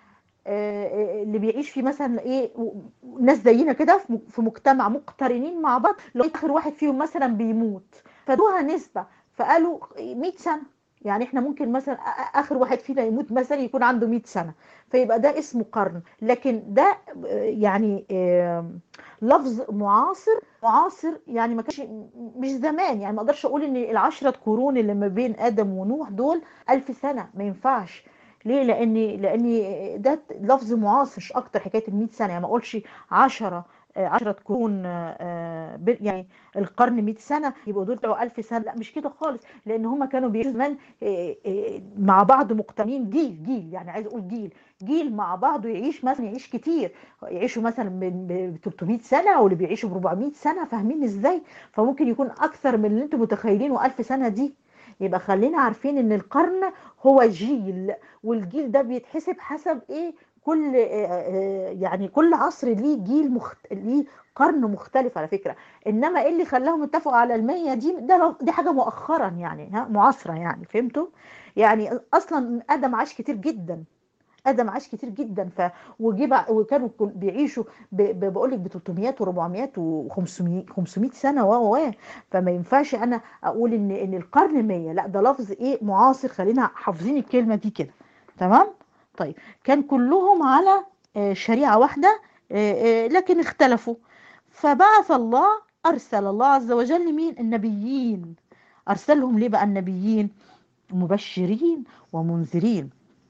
آه، اللي بيعيش فيه مثلا ايه و- ناس زينا كده في م- في مجتمع مقترنين مع بعض لو اخر واحد فيهم مثلا بيموت فدوها نسبة فقالوا 100 سنة يعني احنا ممكن مثلا آ- آ- اخر واحد فينا يموت مثلا يكون عنده 100 سنة فيبقى ده اسمه قرن لكن ده آه، يعني آم، لفظ معاصر معاصر يعني ما كانش مش زمان يعني ما اقدرش اقول ان العشرة قرون اللي ما بين ادم ونوح دول ألف سنة ما ينفعش ليه لان لان ده لفظ معاصر مش اكتر حكايه ال 100 سنه يعني ما اقولش 10 10 قرون آه، ب- يعني القرن 100 سنه يبقوا دول بتوع 1000 سنه لا مش كده خالص لان هم كانوا بيعيشوا زمان آه، آه، مع بعض مقترنين جيل جيل يعني عايز اقول جيل جيل مع بعضه يعيش مثلا يعيش كتير يعيشوا مثلا من ب 300 سنه واللي بيعيشوا ب 400 سنه فاهمين ازاي فممكن يكون اكثر من اللي انتم متخيلينه 1000 سنه دي يبقى خلينا عارفين ان القرن هو جيل والجيل ده بيتحسب حسب ايه كل آه، آه، يعني كل عصر ليه جيل مخت... ليه قرن مختلف على فكرة انما ايه اللي خلاهم اتفقوا على المية دي ده لو- دي حاجة مؤخرا يعني ها معاصرة يعني فهمتوا يعني اصلا ادم عاش كتير جدا ادم عاش كتير جدا ف وجي بع- وكانوا كل- بيعيشوا ب... ب... بقول لك ب 300 و400 و500 500 سنه و و فما ينفعش انا اقول ان ان القرن 100 لا ده لفظ ايه معاصر خلينا حافظين الكلمه دي كده تمام طيب كان كلهم على آه، شريعه واحده آه، آه، لكن اختلفوا فبعث الله ارسل الله عز وجل مين النبيين ارسلهم ليه بقى النبيين مبشرين ومنذرين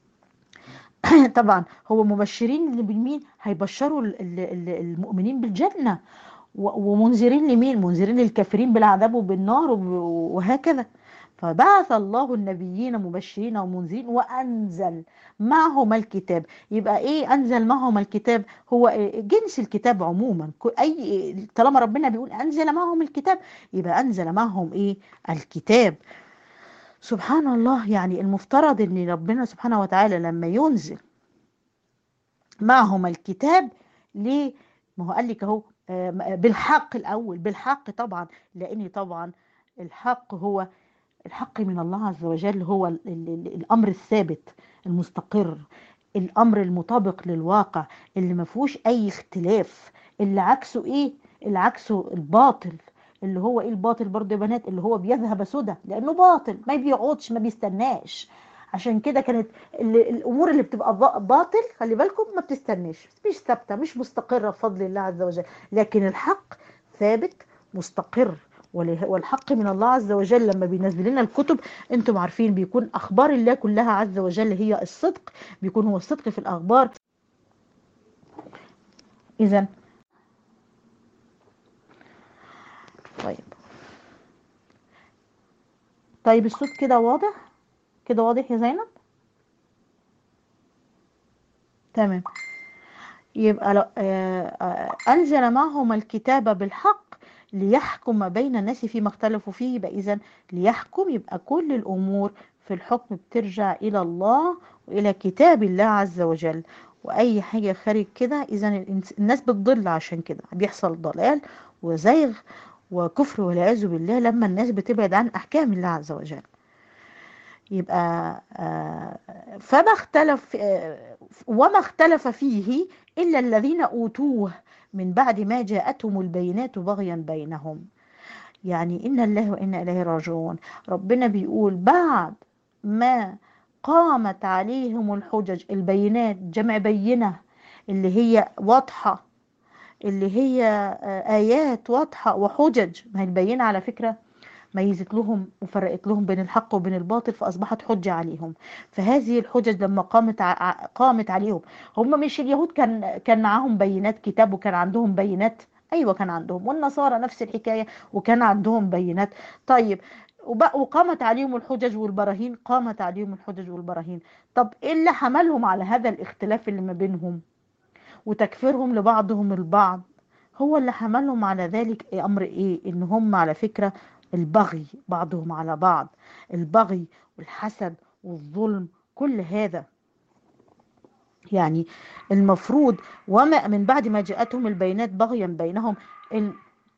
طبعا هو مبشرين اللي بالمين هيبشروا ال- ال- ال- المؤمنين بالجنة و- ومنذرين لمين منذرين للكافرين بالعذاب وبالنار وب- وهكذا فبعث الله النبيين مبشرين ومنذرين وأنزل معهم الكتاب يبقى ايه أنزل معهم الكتاب هو إيه؟ جنس الكتاب عموما ك- أي طالما ربنا بيقول أنزل معهم الكتاب يبقى أنزل معهم ايه الكتاب سبحان الله يعني المفترض ان ربنا سبحانه وتعالى لما ينزل معهم الكتاب ليه ما هو قال لك اهو آه، بالحق الاول بالحق طبعا لان طبعا الحق هو الحق من الله عز وجل هو ال ال ال الامر الثابت المستقر الامر المطابق للواقع اللي ما فيهوش اي اختلاف اللي عكسه ايه اللي عكسه الباطل اللي هو ايه الباطل برضه يا بنات اللي هو بيذهب سدى لانه باطل ما بيقعدش ما بيستناش عشان كده كانت ال- الامور اللي بتبقى با- باطل خلي بالكم ما بتستناش مش ثابته مش مستقره بفضل الله عز وجل لكن الحق ثابت مستقر وله- والحق من الله عز وجل لما بينزل لنا الكتب انتم عارفين بيكون اخبار الله كلها عز وجل هي الصدق بيكون هو الصدق في الاخبار اذا طيب طيب الصوت كده واضح كده واضح يا زينب تمام يبقى ل- آه، آه، أنزل معهم الكتاب بالحق ليحكم بين الناس فيما اختلفوا فيه يبقى إذا ليحكم يبقى كل الأمور في الحكم بترجع إلى الله وإلى كتاب الله عز وجل وأي حاجة خارج كده إذا الإنس- الناس بتضل عشان كده بيحصل ضلال وزيغ وكفر والعياذ بالله لما الناس بتبعد عن أحكام الله عز وجل يبقى آه، فما اختلف آه، وما اختلف فيه إلا الذين أوتوه من بعد ما جاءتهم البينات بغيا بينهم يعني إن الله وإنا إليه راجعون ربنا بيقول بعد ما قامت عليهم الحجج البينات جمع بينة اللي هي واضحة اللي هي آه، آيات واضحة وحجج ما هي البينة على فكرة ميزت لهم وفرقت لهم بين الحق وبين الباطل فأصبحت حجة عليهم فهذه الحجج لما قامت ع... قامت عليهم هم مش اليهود كان كان معاهم بينات كتاب وكان عندهم بينات أيوة كان عندهم والنصارى نفس الحكاية وكان عندهم بينات طيب وبق- وقامت عليهم الحجج والبراهين قامت عليهم الحجج والبراهين طب ايه اللي حملهم على هذا الاختلاف اللي ما بينهم وتكفيرهم لبعضهم البعض هو اللي حملهم على ذلك امر ايه ان هم على فكرة البغي بعضهم على بعض البغي والحسد والظلم كل هذا يعني المفروض وما من بعد ما جاءتهم البينات بغيا بينهم ال-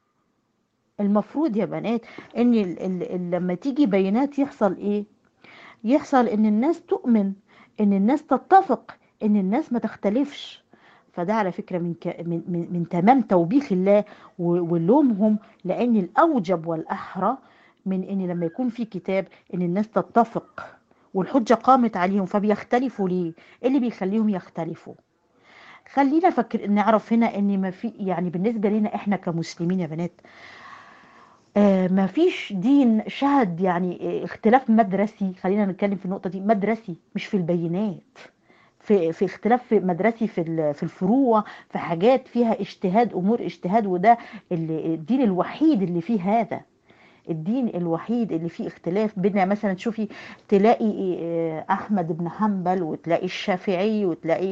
المفروض يا بنات ان ال ال ال لما تيجي بينات يحصل ايه يحصل ان الناس تؤمن ان الناس تتفق ان الناس ما تختلفش فده على فكرة من, ك... من, من, من تمام توبيخ الله و- ولومهم لأن الأوجب والأحرى من إن لما يكون في كتاب إن الناس تتفق والحجة قامت عليهم فبيختلفوا ليه؟ إيه اللي بيخليهم يختلفوا؟ خلينا فكر نعرف هنا ان ما في يعني بالنسبه لنا احنا كمسلمين يا بنات آه ما فيش دين شهد يعني آه، اختلاف مدرسي خلينا نتكلم في النقطه دي مدرسي مش في البينات في في اختلاف في مدرسي في ال- في الفروع في حاجات فيها اجتهاد امور اجتهاد وده اللي- الدين الوحيد اللي فيه هذا الدين الوحيد اللي فيه اختلاف بينا مثلا تشوفي تلاقي آه، احمد بن حنبل وتلاقي الشافعي وتلاقي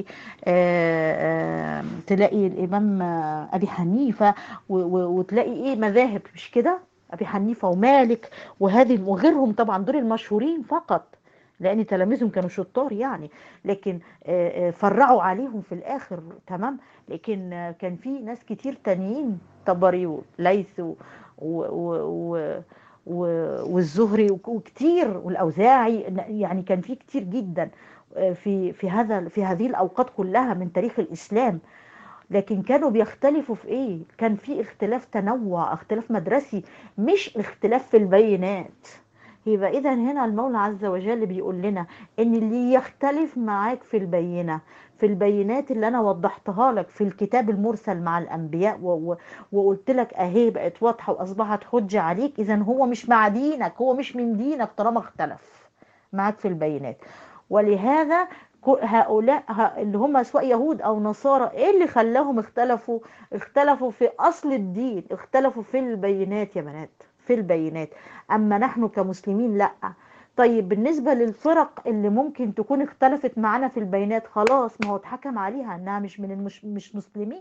آه، آه، تلاقي الامام آه، ابي حنيفه و- و- وتلاقي ايه مذاهب مش كده ابي حنيفه ومالك وهذه وغيرهم طبعا دول المشهورين فقط لان تلاميذهم كانوا شطار يعني لكن آه، آه، فرعوا عليهم في الاخر تمام لكن آه، كان في ناس كتير تانيين طبري وليث و- و- و- و- والزهري وك- وكتير والاوزاعي يعني كان في كتير جدا آه، في في هذا في هذه الاوقات كلها من تاريخ الاسلام لكن كانوا بيختلفوا في ايه كان في اختلاف تنوع اختلاف مدرسي مش اختلاف في البينات يبقى اذا هنا المولى عز وجل بيقول لنا ان اللي يختلف معاك في البينه في البينات اللي انا وضحتها لك في الكتاب المرسل مع الانبياء و و وقلت لك اهي بقت واضحه واصبحت حجه عليك اذا هو مش مع دينك هو مش من دينك طالما اختلف معاك في البينات ولهذا كو- هؤلاء ه- اللي هم سواء يهود او نصارى ايه اللي خلاهم اختلفوا اختلفوا في اصل الدين اختلفوا في البينات يا بنات في البينات اما نحن كمسلمين لا طيب بالنسبة للفرق اللي ممكن تكون اختلفت معانا في البينات خلاص ما هو اتحكم عليها انها مش من المش مش مسلمين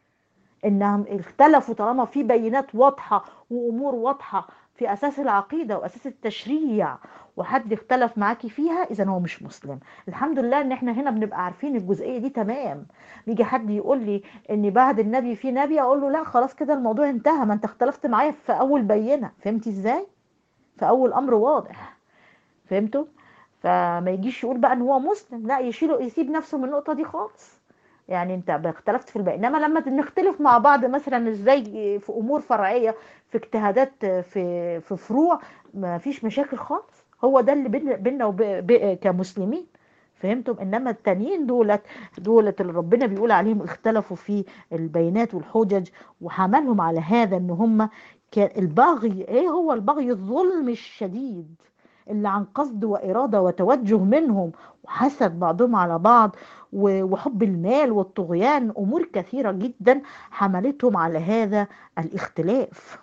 انهم اختلفوا طالما في بينات واضحة وامور واضحة في اساس العقيدة واساس التشريع وحد اختلف معاكي فيها اذا هو مش مسلم الحمد لله ان احنا هنا بنبقى عارفين الجزئية دي تمام يجي حد يقول لي ان بعد النبي في نبي اقول له لا خلاص كده الموضوع انتهى ما انت اختلفت معايا في اول بينة فهمتي ازاي في اول امر واضح فهمتوا فما يجيش يقول بقى ان هو مسلم لا يشيله يسيب نفسه من النقطة دي خالص يعني انت اختلفت في الباقي انما لما نختلف مع بعض مثلا ازاي في امور فرعيه في اجتهادات في في فروع ما فيش مشاكل خالص هو ده اللي بينا بينا وب- ب- كمسلمين فهمتم انما التانيين دولت دولت اللي ربنا بيقول عليهم اختلفوا في البينات والحجج وحملهم على هذا ان هم كان البغي ايه هو البغي الظلم الشديد اللي عن قصد وإرادة وتوجه منهم وحسد بعضهم على بعض و- وحب المال والطغيان أمور كثيرة جدا حملتهم على هذا الاختلاف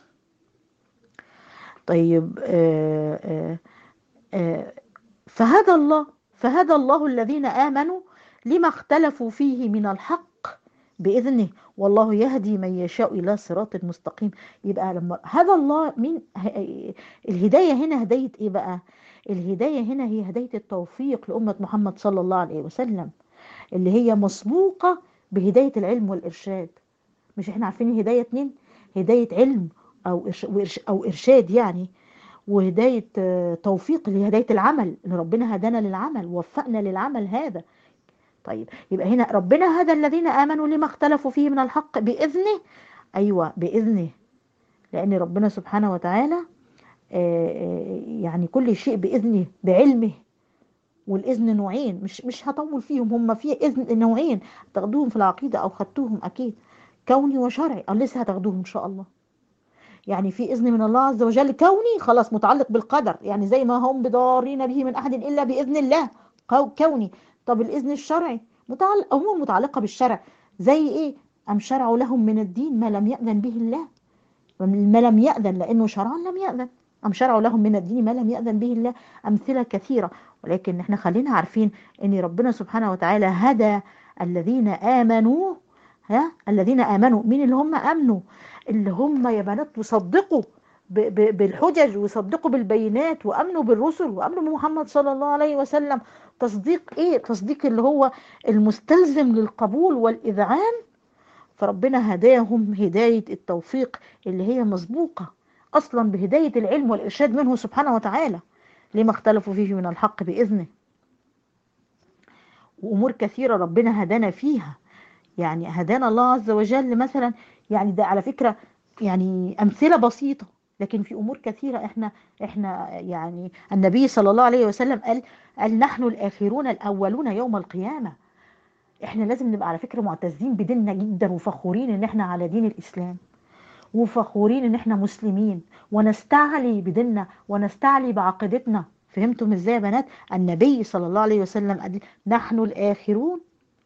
طيب آه آه آه فهدى الله فهدى الله الذين آمنوا لما اختلفوا فيه من الحق بإذنه والله يهدي من يشاء إلى صراط مستقيم يبقى لما هذا الله من الهداية هنا هداية إيه بقى الهداية هنا هي هداية التوفيق لأمة محمد صلى الله عليه وسلم اللي هي مسبوقة بهداية العلم والإرشاد مش احنا عارفين الهداية اتنين هداية علم أو أو إرشاد يعني وهداية توفيق اللي هي هداية العمل ان ربنا هدانا للعمل ووفقنا للعمل هذا طيب يبقى هنا ربنا هدى الذين آمنوا لما اختلفوا فيه من الحق بإذنه أيوة بإذنه لأن ربنا سبحانه وتعالى يعني كل شيء بإذنه بعلمه والإذن نوعين مش مش هطول فيهم هم في إذن نوعين تاخدوهم في العقيدة أو خدتوهم أكيد كوني وشرعي أو لسه هتاخدوهم إن شاء الله يعني في إذن من الله عز وجل كوني خلاص متعلق بالقدر يعني زي ما هم بضارين به من أحد إلا بإذن الله كوني طب الإذن الشرعي متعلق أمور متعلقة بالشرع زي إيه أم شرعوا لهم من الدين ما لم يأذن به الله ما لم يأذن لأنه شرعا لم يأذن أم شرعوا لهم من الدين ما لم يأذن به الله أمثلة كثيرة ولكن احنا خلينا عارفين أن ربنا سبحانه وتعالى هدى الذين آمنوا ها الذين آمنوا مين اللي هم آمنوا اللي هم يا بنات وصدقوا بالحجج وصدقوا بالبينات وامنوا بالرسل وامنوا بمحمد صلى الله عليه وسلم تصديق ايه تصديق اللي هو المستلزم للقبول والاذعان فربنا هداهم هدايه التوفيق اللي هي مسبوقه اصلا بهدايه العلم والارشاد منه سبحانه وتعالى لما اختلفوا فيه من الحق باذنه وامور كثيره ربنا هدانا فيها يعني هدانا الله عز وجل مثلا يعني ده على فكره يعني امثله بسيطه لكن في امور كثيره احنا احنا يعني النبي صلى الله عليه وسلم قال قال نحن الاخرون الاولون يوم القيامه احنا لازم نبقى على فكره معتزين بديننا جدا وفخورين ان احنا على دين الاسلام وفخورين ان احنا مسلمين ونستعلي بديننا ونستعلي بعقيدتنا فهمتم ازاي يا بنات النبي صلى الله عليه وسلم قال نحن الاخرون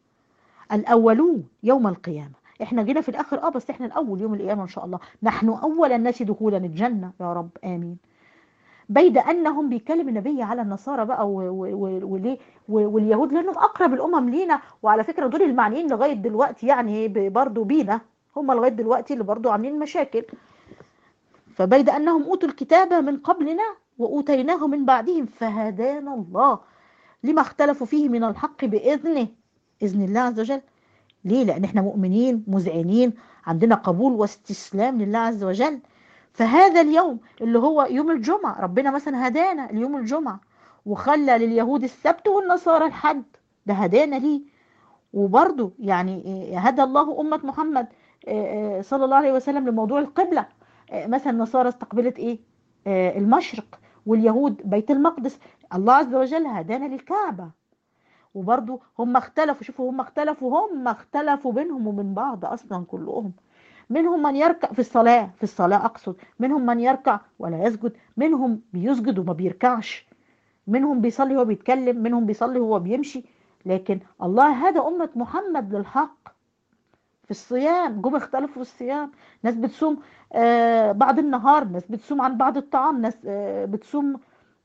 الاولون يوم القيامه احنا جينا في الاخر اه بس احنا الاول يوم القيامه ان شاء الله نحن اول الناس دخولا الجنه يا رب امين بيد انهم بيكلم النبي على النصارى بقى وليه واليهود لانهم اقرب الامم لينا وعلى فكره دول المعنيين لغايه دلوقتي يعني برضه بينا هم لغايه دلوقتي اللي برضه عاملين مشاكل فبيد انهم اوتوا الكتاب من قبلنا واوتيناه من بعدهم فهدانا الله لما اختلفوا فيه من الحق باذنه اذن الله عز وجل ليه لان احنا مؤمنين مذعنين عندنا قبول واستسلام لله عز وجل فهذا اليوم اللي هو يوم الجمعة ربنا مثلا هدانا اليوم الجمعة وخلى لليهود السبت والنصارى الحد ده هدانا ليه وبرضه يعني هدى الله أمة محمد صلى الله عليه وسلم لموضوع القبلة مثلا النصارى استقبلت ايه المشرق واليهود بيت المقدس الله عز وجل هدانا للكعبة وبرضه هم اختلفوا شوفوا هم اختلفوا هم اختلفوا بينهم وبين بعض اصلا كلهم منهم من يركع في الصلاة في الصلاة أقصد منهم من يركع ولا يسجد منهم بيسجد وما بيركعش منهم بيصلي وهو بيتكلم منهم بيصلي وهو بيمشي لكن الله هدى أمة محمد للحق في الصيام جم اختلفوا في الصيام ناس بتصوم آه بعد النهار ناس بتصوم عن بعض الطعام ناس آه بتصوم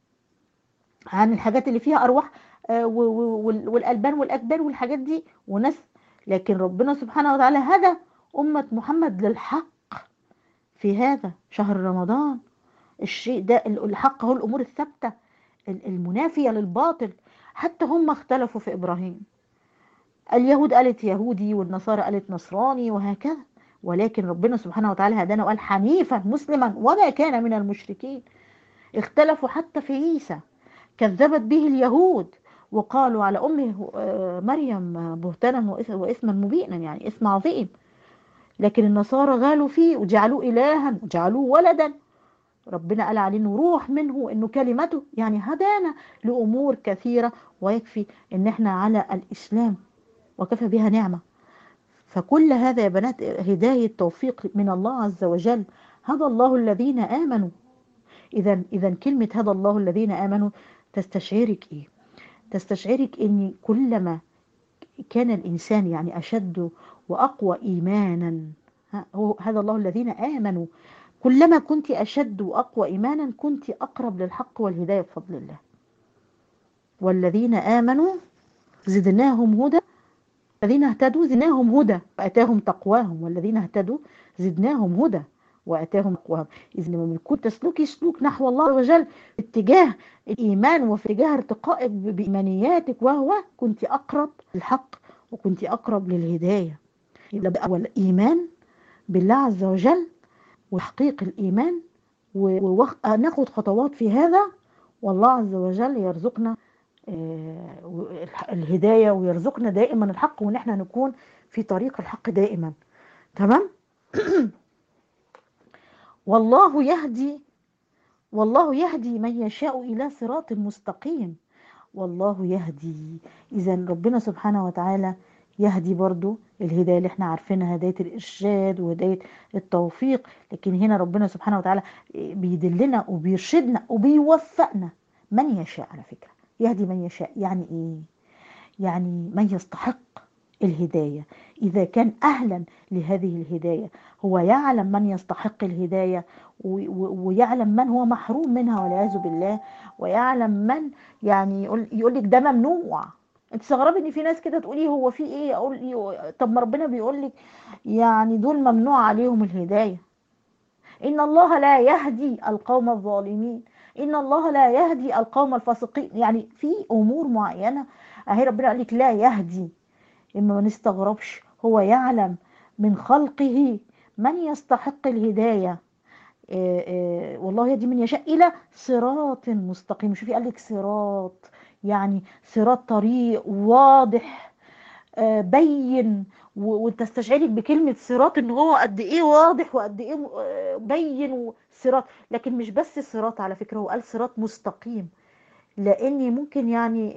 عن الحاجات اللي فيها أرواح آه والألبان والأكبان والحاجات دي وناس لكن ربنا سبحانه وتعالى هدى أمة محمد للحق في هذا شهر رمضان الشيء ده الحق هو الأمور الثابتة المنافية للباطل حتى هم اختلفوا في إبراهيم اليهود قالت يهودي والنصارى قالت نصراني وهكذا ولكن ربنا سبحانه وتعالى هدانا وقال حنيفا مسلما وما كان من المشركين اختلفوا حتى في عيسى كذبت به اليهود وقالوا على أمه مريم بهتانا وإثما مبينا يعني إثم عظيم لكن النصارى غالوا فيه وجعلوه إلها وجعلوه ولدا ربنا قال عليه انه روح منه انه كلمته يعني هدانا لامور كثيره ويكفي ان احنا على الاسلام وكفى بها نعمه فكل هذا يا بنات هدايه توفيق من الله عز وجل هدى الله الذين امنوا اذا اذا كلمه هدى الله الذين امنوا تستشعرك ايه تستشعرك ان كلما كان الانسان يعني اشد واقوى ايمانا هذا الله الذين امنوا كلما كنت أشد وأقوى إيمانا كنت أقرب للحق والهداية بفضل الله والذين آمنوا زدناهم هدى الذين اهتدوا زدناهم هدى واتاهم تقواهم والذين اهتدوا زدناهم هدى واتاهم تقواهم اذا لما بيكون تسلكي سلوك نحو الله عز وجل في اتجاه الايمان وفي اتجاه ارتقائك بايمانياتك وهو كنت اقرب للحق وكنت اقرب للهدايه يبقى بقى الايمان بالله عز وجل وتحقيق الايمان وناخد خطوات في هذا والله عز وجل يرزقنا الهداية ويرزقنا دائما الحق وان احنا نكون في طريق الحق دائما تمام والله يهدي والله يهدي من يشاء الى صراط مستقيم والله يهدي اذا ربنا سبحانه وتعالى يهدي برضو الهداية اللي احنا عارفينها هداية الإرشاد وهداية التوفيق لكن هنا ربنا سبحانه وتعالى بيدلنا وبيرشدنا وبيوفقنا من يشاء على فكرة يهدي من يشاء يعني ايه يعني من يستحق الهداية إذا كان أهلا لهذه الهداية هو يعلم من يستحق الهداية ويعلم من هو محروم منها والعياذ بالله ويعلم من يعني يقول, يقول لك ده ممنوع انت استغربي ان في ناس كده تقولي هو في ايه اقول طب ما ربنا بيقول لك يعني دول ممنوع عليهم الهدايه ان الله لا يهدي القوم الظالمين ان الله لا يهدي القوم الفاسقين يعني في امور معينه اهي ربنا قال لك لا يهدي اما ما نستغربش هو يعلم من خلقه من يستحق الهدايه إيه إيه والله يهدي من يشاء الى صراط مستقيم شوفي قال لك صراط يعني صراط طريق واضح آه بين وتستشعرك بكلمة صراط ان هو قد ايه واضح وقد ايه بين صراط لكن مش بس صراط على فكرة هو قال صراط مستقيم لاني ممكن يعني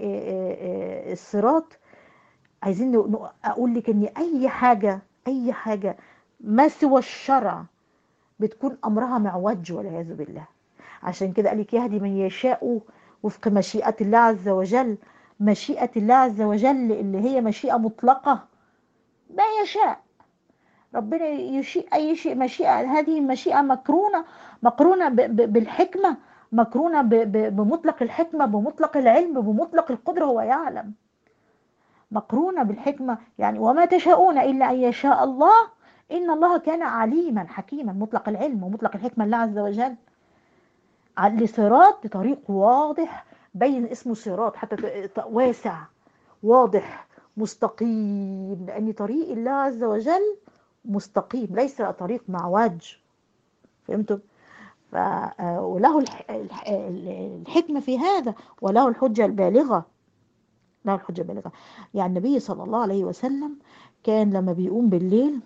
الصراط عايزين اقول لك ان اي حاجة اي حاجة ما سوى الشرع بتكون امرها معوج والعياذ بالله عشان كده قال لك يهدي من يشاء وفق مشيئة الله عز وجل مشيئة الله عز وجل اللي هي مشيئة مطلقة ما يشاء ربنا يشيء أي شيء مشيئة هذه المشيئة مقرونة مقرونة بالحكمة مقرونة بمطلق الحكمة بمطلق العلم بمطلق القدرة هو يعلم مقرونة بالحكمة يعني وما تشاءون إلا أن يشاء الله إن الله كان عليما حكيما مطلق العلم ومطلق الحكمة الله عز وجل لصراط طريق واضح بين اسمه صراط حتى واسع واضح مستقيم لأن طريق الله عز وجل مستقيم ليس طريق معوج فهمتم؟ ف... وله الحكمة في هذا وله الحجة البالغة له الحجة البالغة يعني النبي صلى الله عليه وسلم كان لما بيقوم بالليل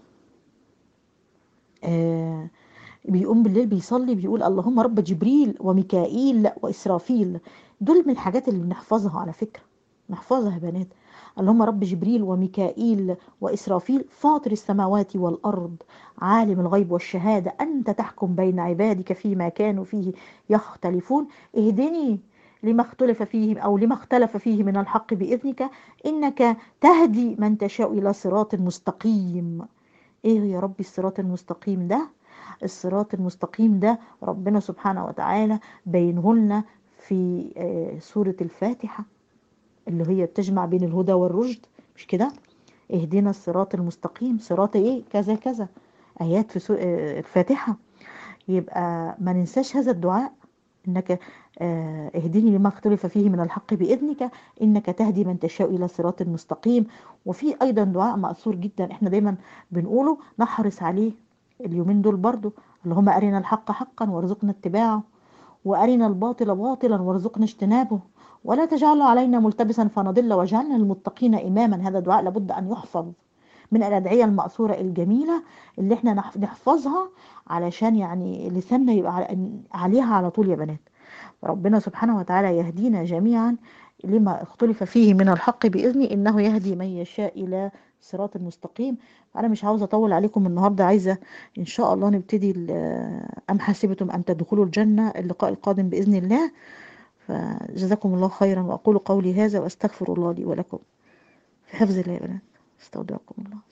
آه بيقوم بالليل بيصلي بيقول اللهم رب جبريل وميكائيل وإسرافيل دول من الحاجات اللي بنحفظها على فكرة نحفظها يا بنات اللهم رب جبريل وميكائيل وإسرافيل فاطر السماوات والأرض عالم الغيب والشهادة أنت تحكم بين عبادك فيما كانوا فيه يختلفون اهدني لما اختلف فيه أو لما اختلف فيه من الحق بإذنك إنك تهدي من تشاء إلى صراط مستقيم إيه يا ربي الصراط المستقيم ده الصراط المستقيم ده ربنا سبحانه وتعالى بينه لنا في سورة الفاتحة اللي هي بتجمع بين الهدى والرشد مش كده اهدنا الصراط المستقيم صراط ايه كذا كذا ايات في سورة الفاتحة يبقى ما ننساش هذا الدعاء انك اهدني لما اختلف فيه من الحق باذنك انك تهدي من تشاء الى صراط مستقيم وفي ايضا دعاء مأثور جدا احنا دايما بنقوله نحرص عليه اليومين دول برضو اللهم أرنا الحق حقا وارزقنا اتباعه وأرنا الباطل باطلا وارزقنا اجتنابه ولا تجعله علينا ملتبسا فنضل واجعلنا للمتقين إماما هذا دعاء لابد أن يحفظ من الأدعية المأثورة الجميلة اللي احنا نحفظها علشان يعني لساننا يبقى عليها على طول يا بنات ربنا سبحانه وتعالى يهدينا جميعا لما اختلف فيه من الحق بإذنه إنه يهدي من يشاء إلى صراط المستقيم أنا مش عاوزة أطول عليكم النهاردة عايزة إن شاء الله نبتدي أم حسبتم أن تدخلوا الجنة اللقاء القادم بإذن الله فجزاكم الله خيرا وأقول قولي هذا وأستغفر الله لي ولكم في حفظ الله يا بنات استودعكم الله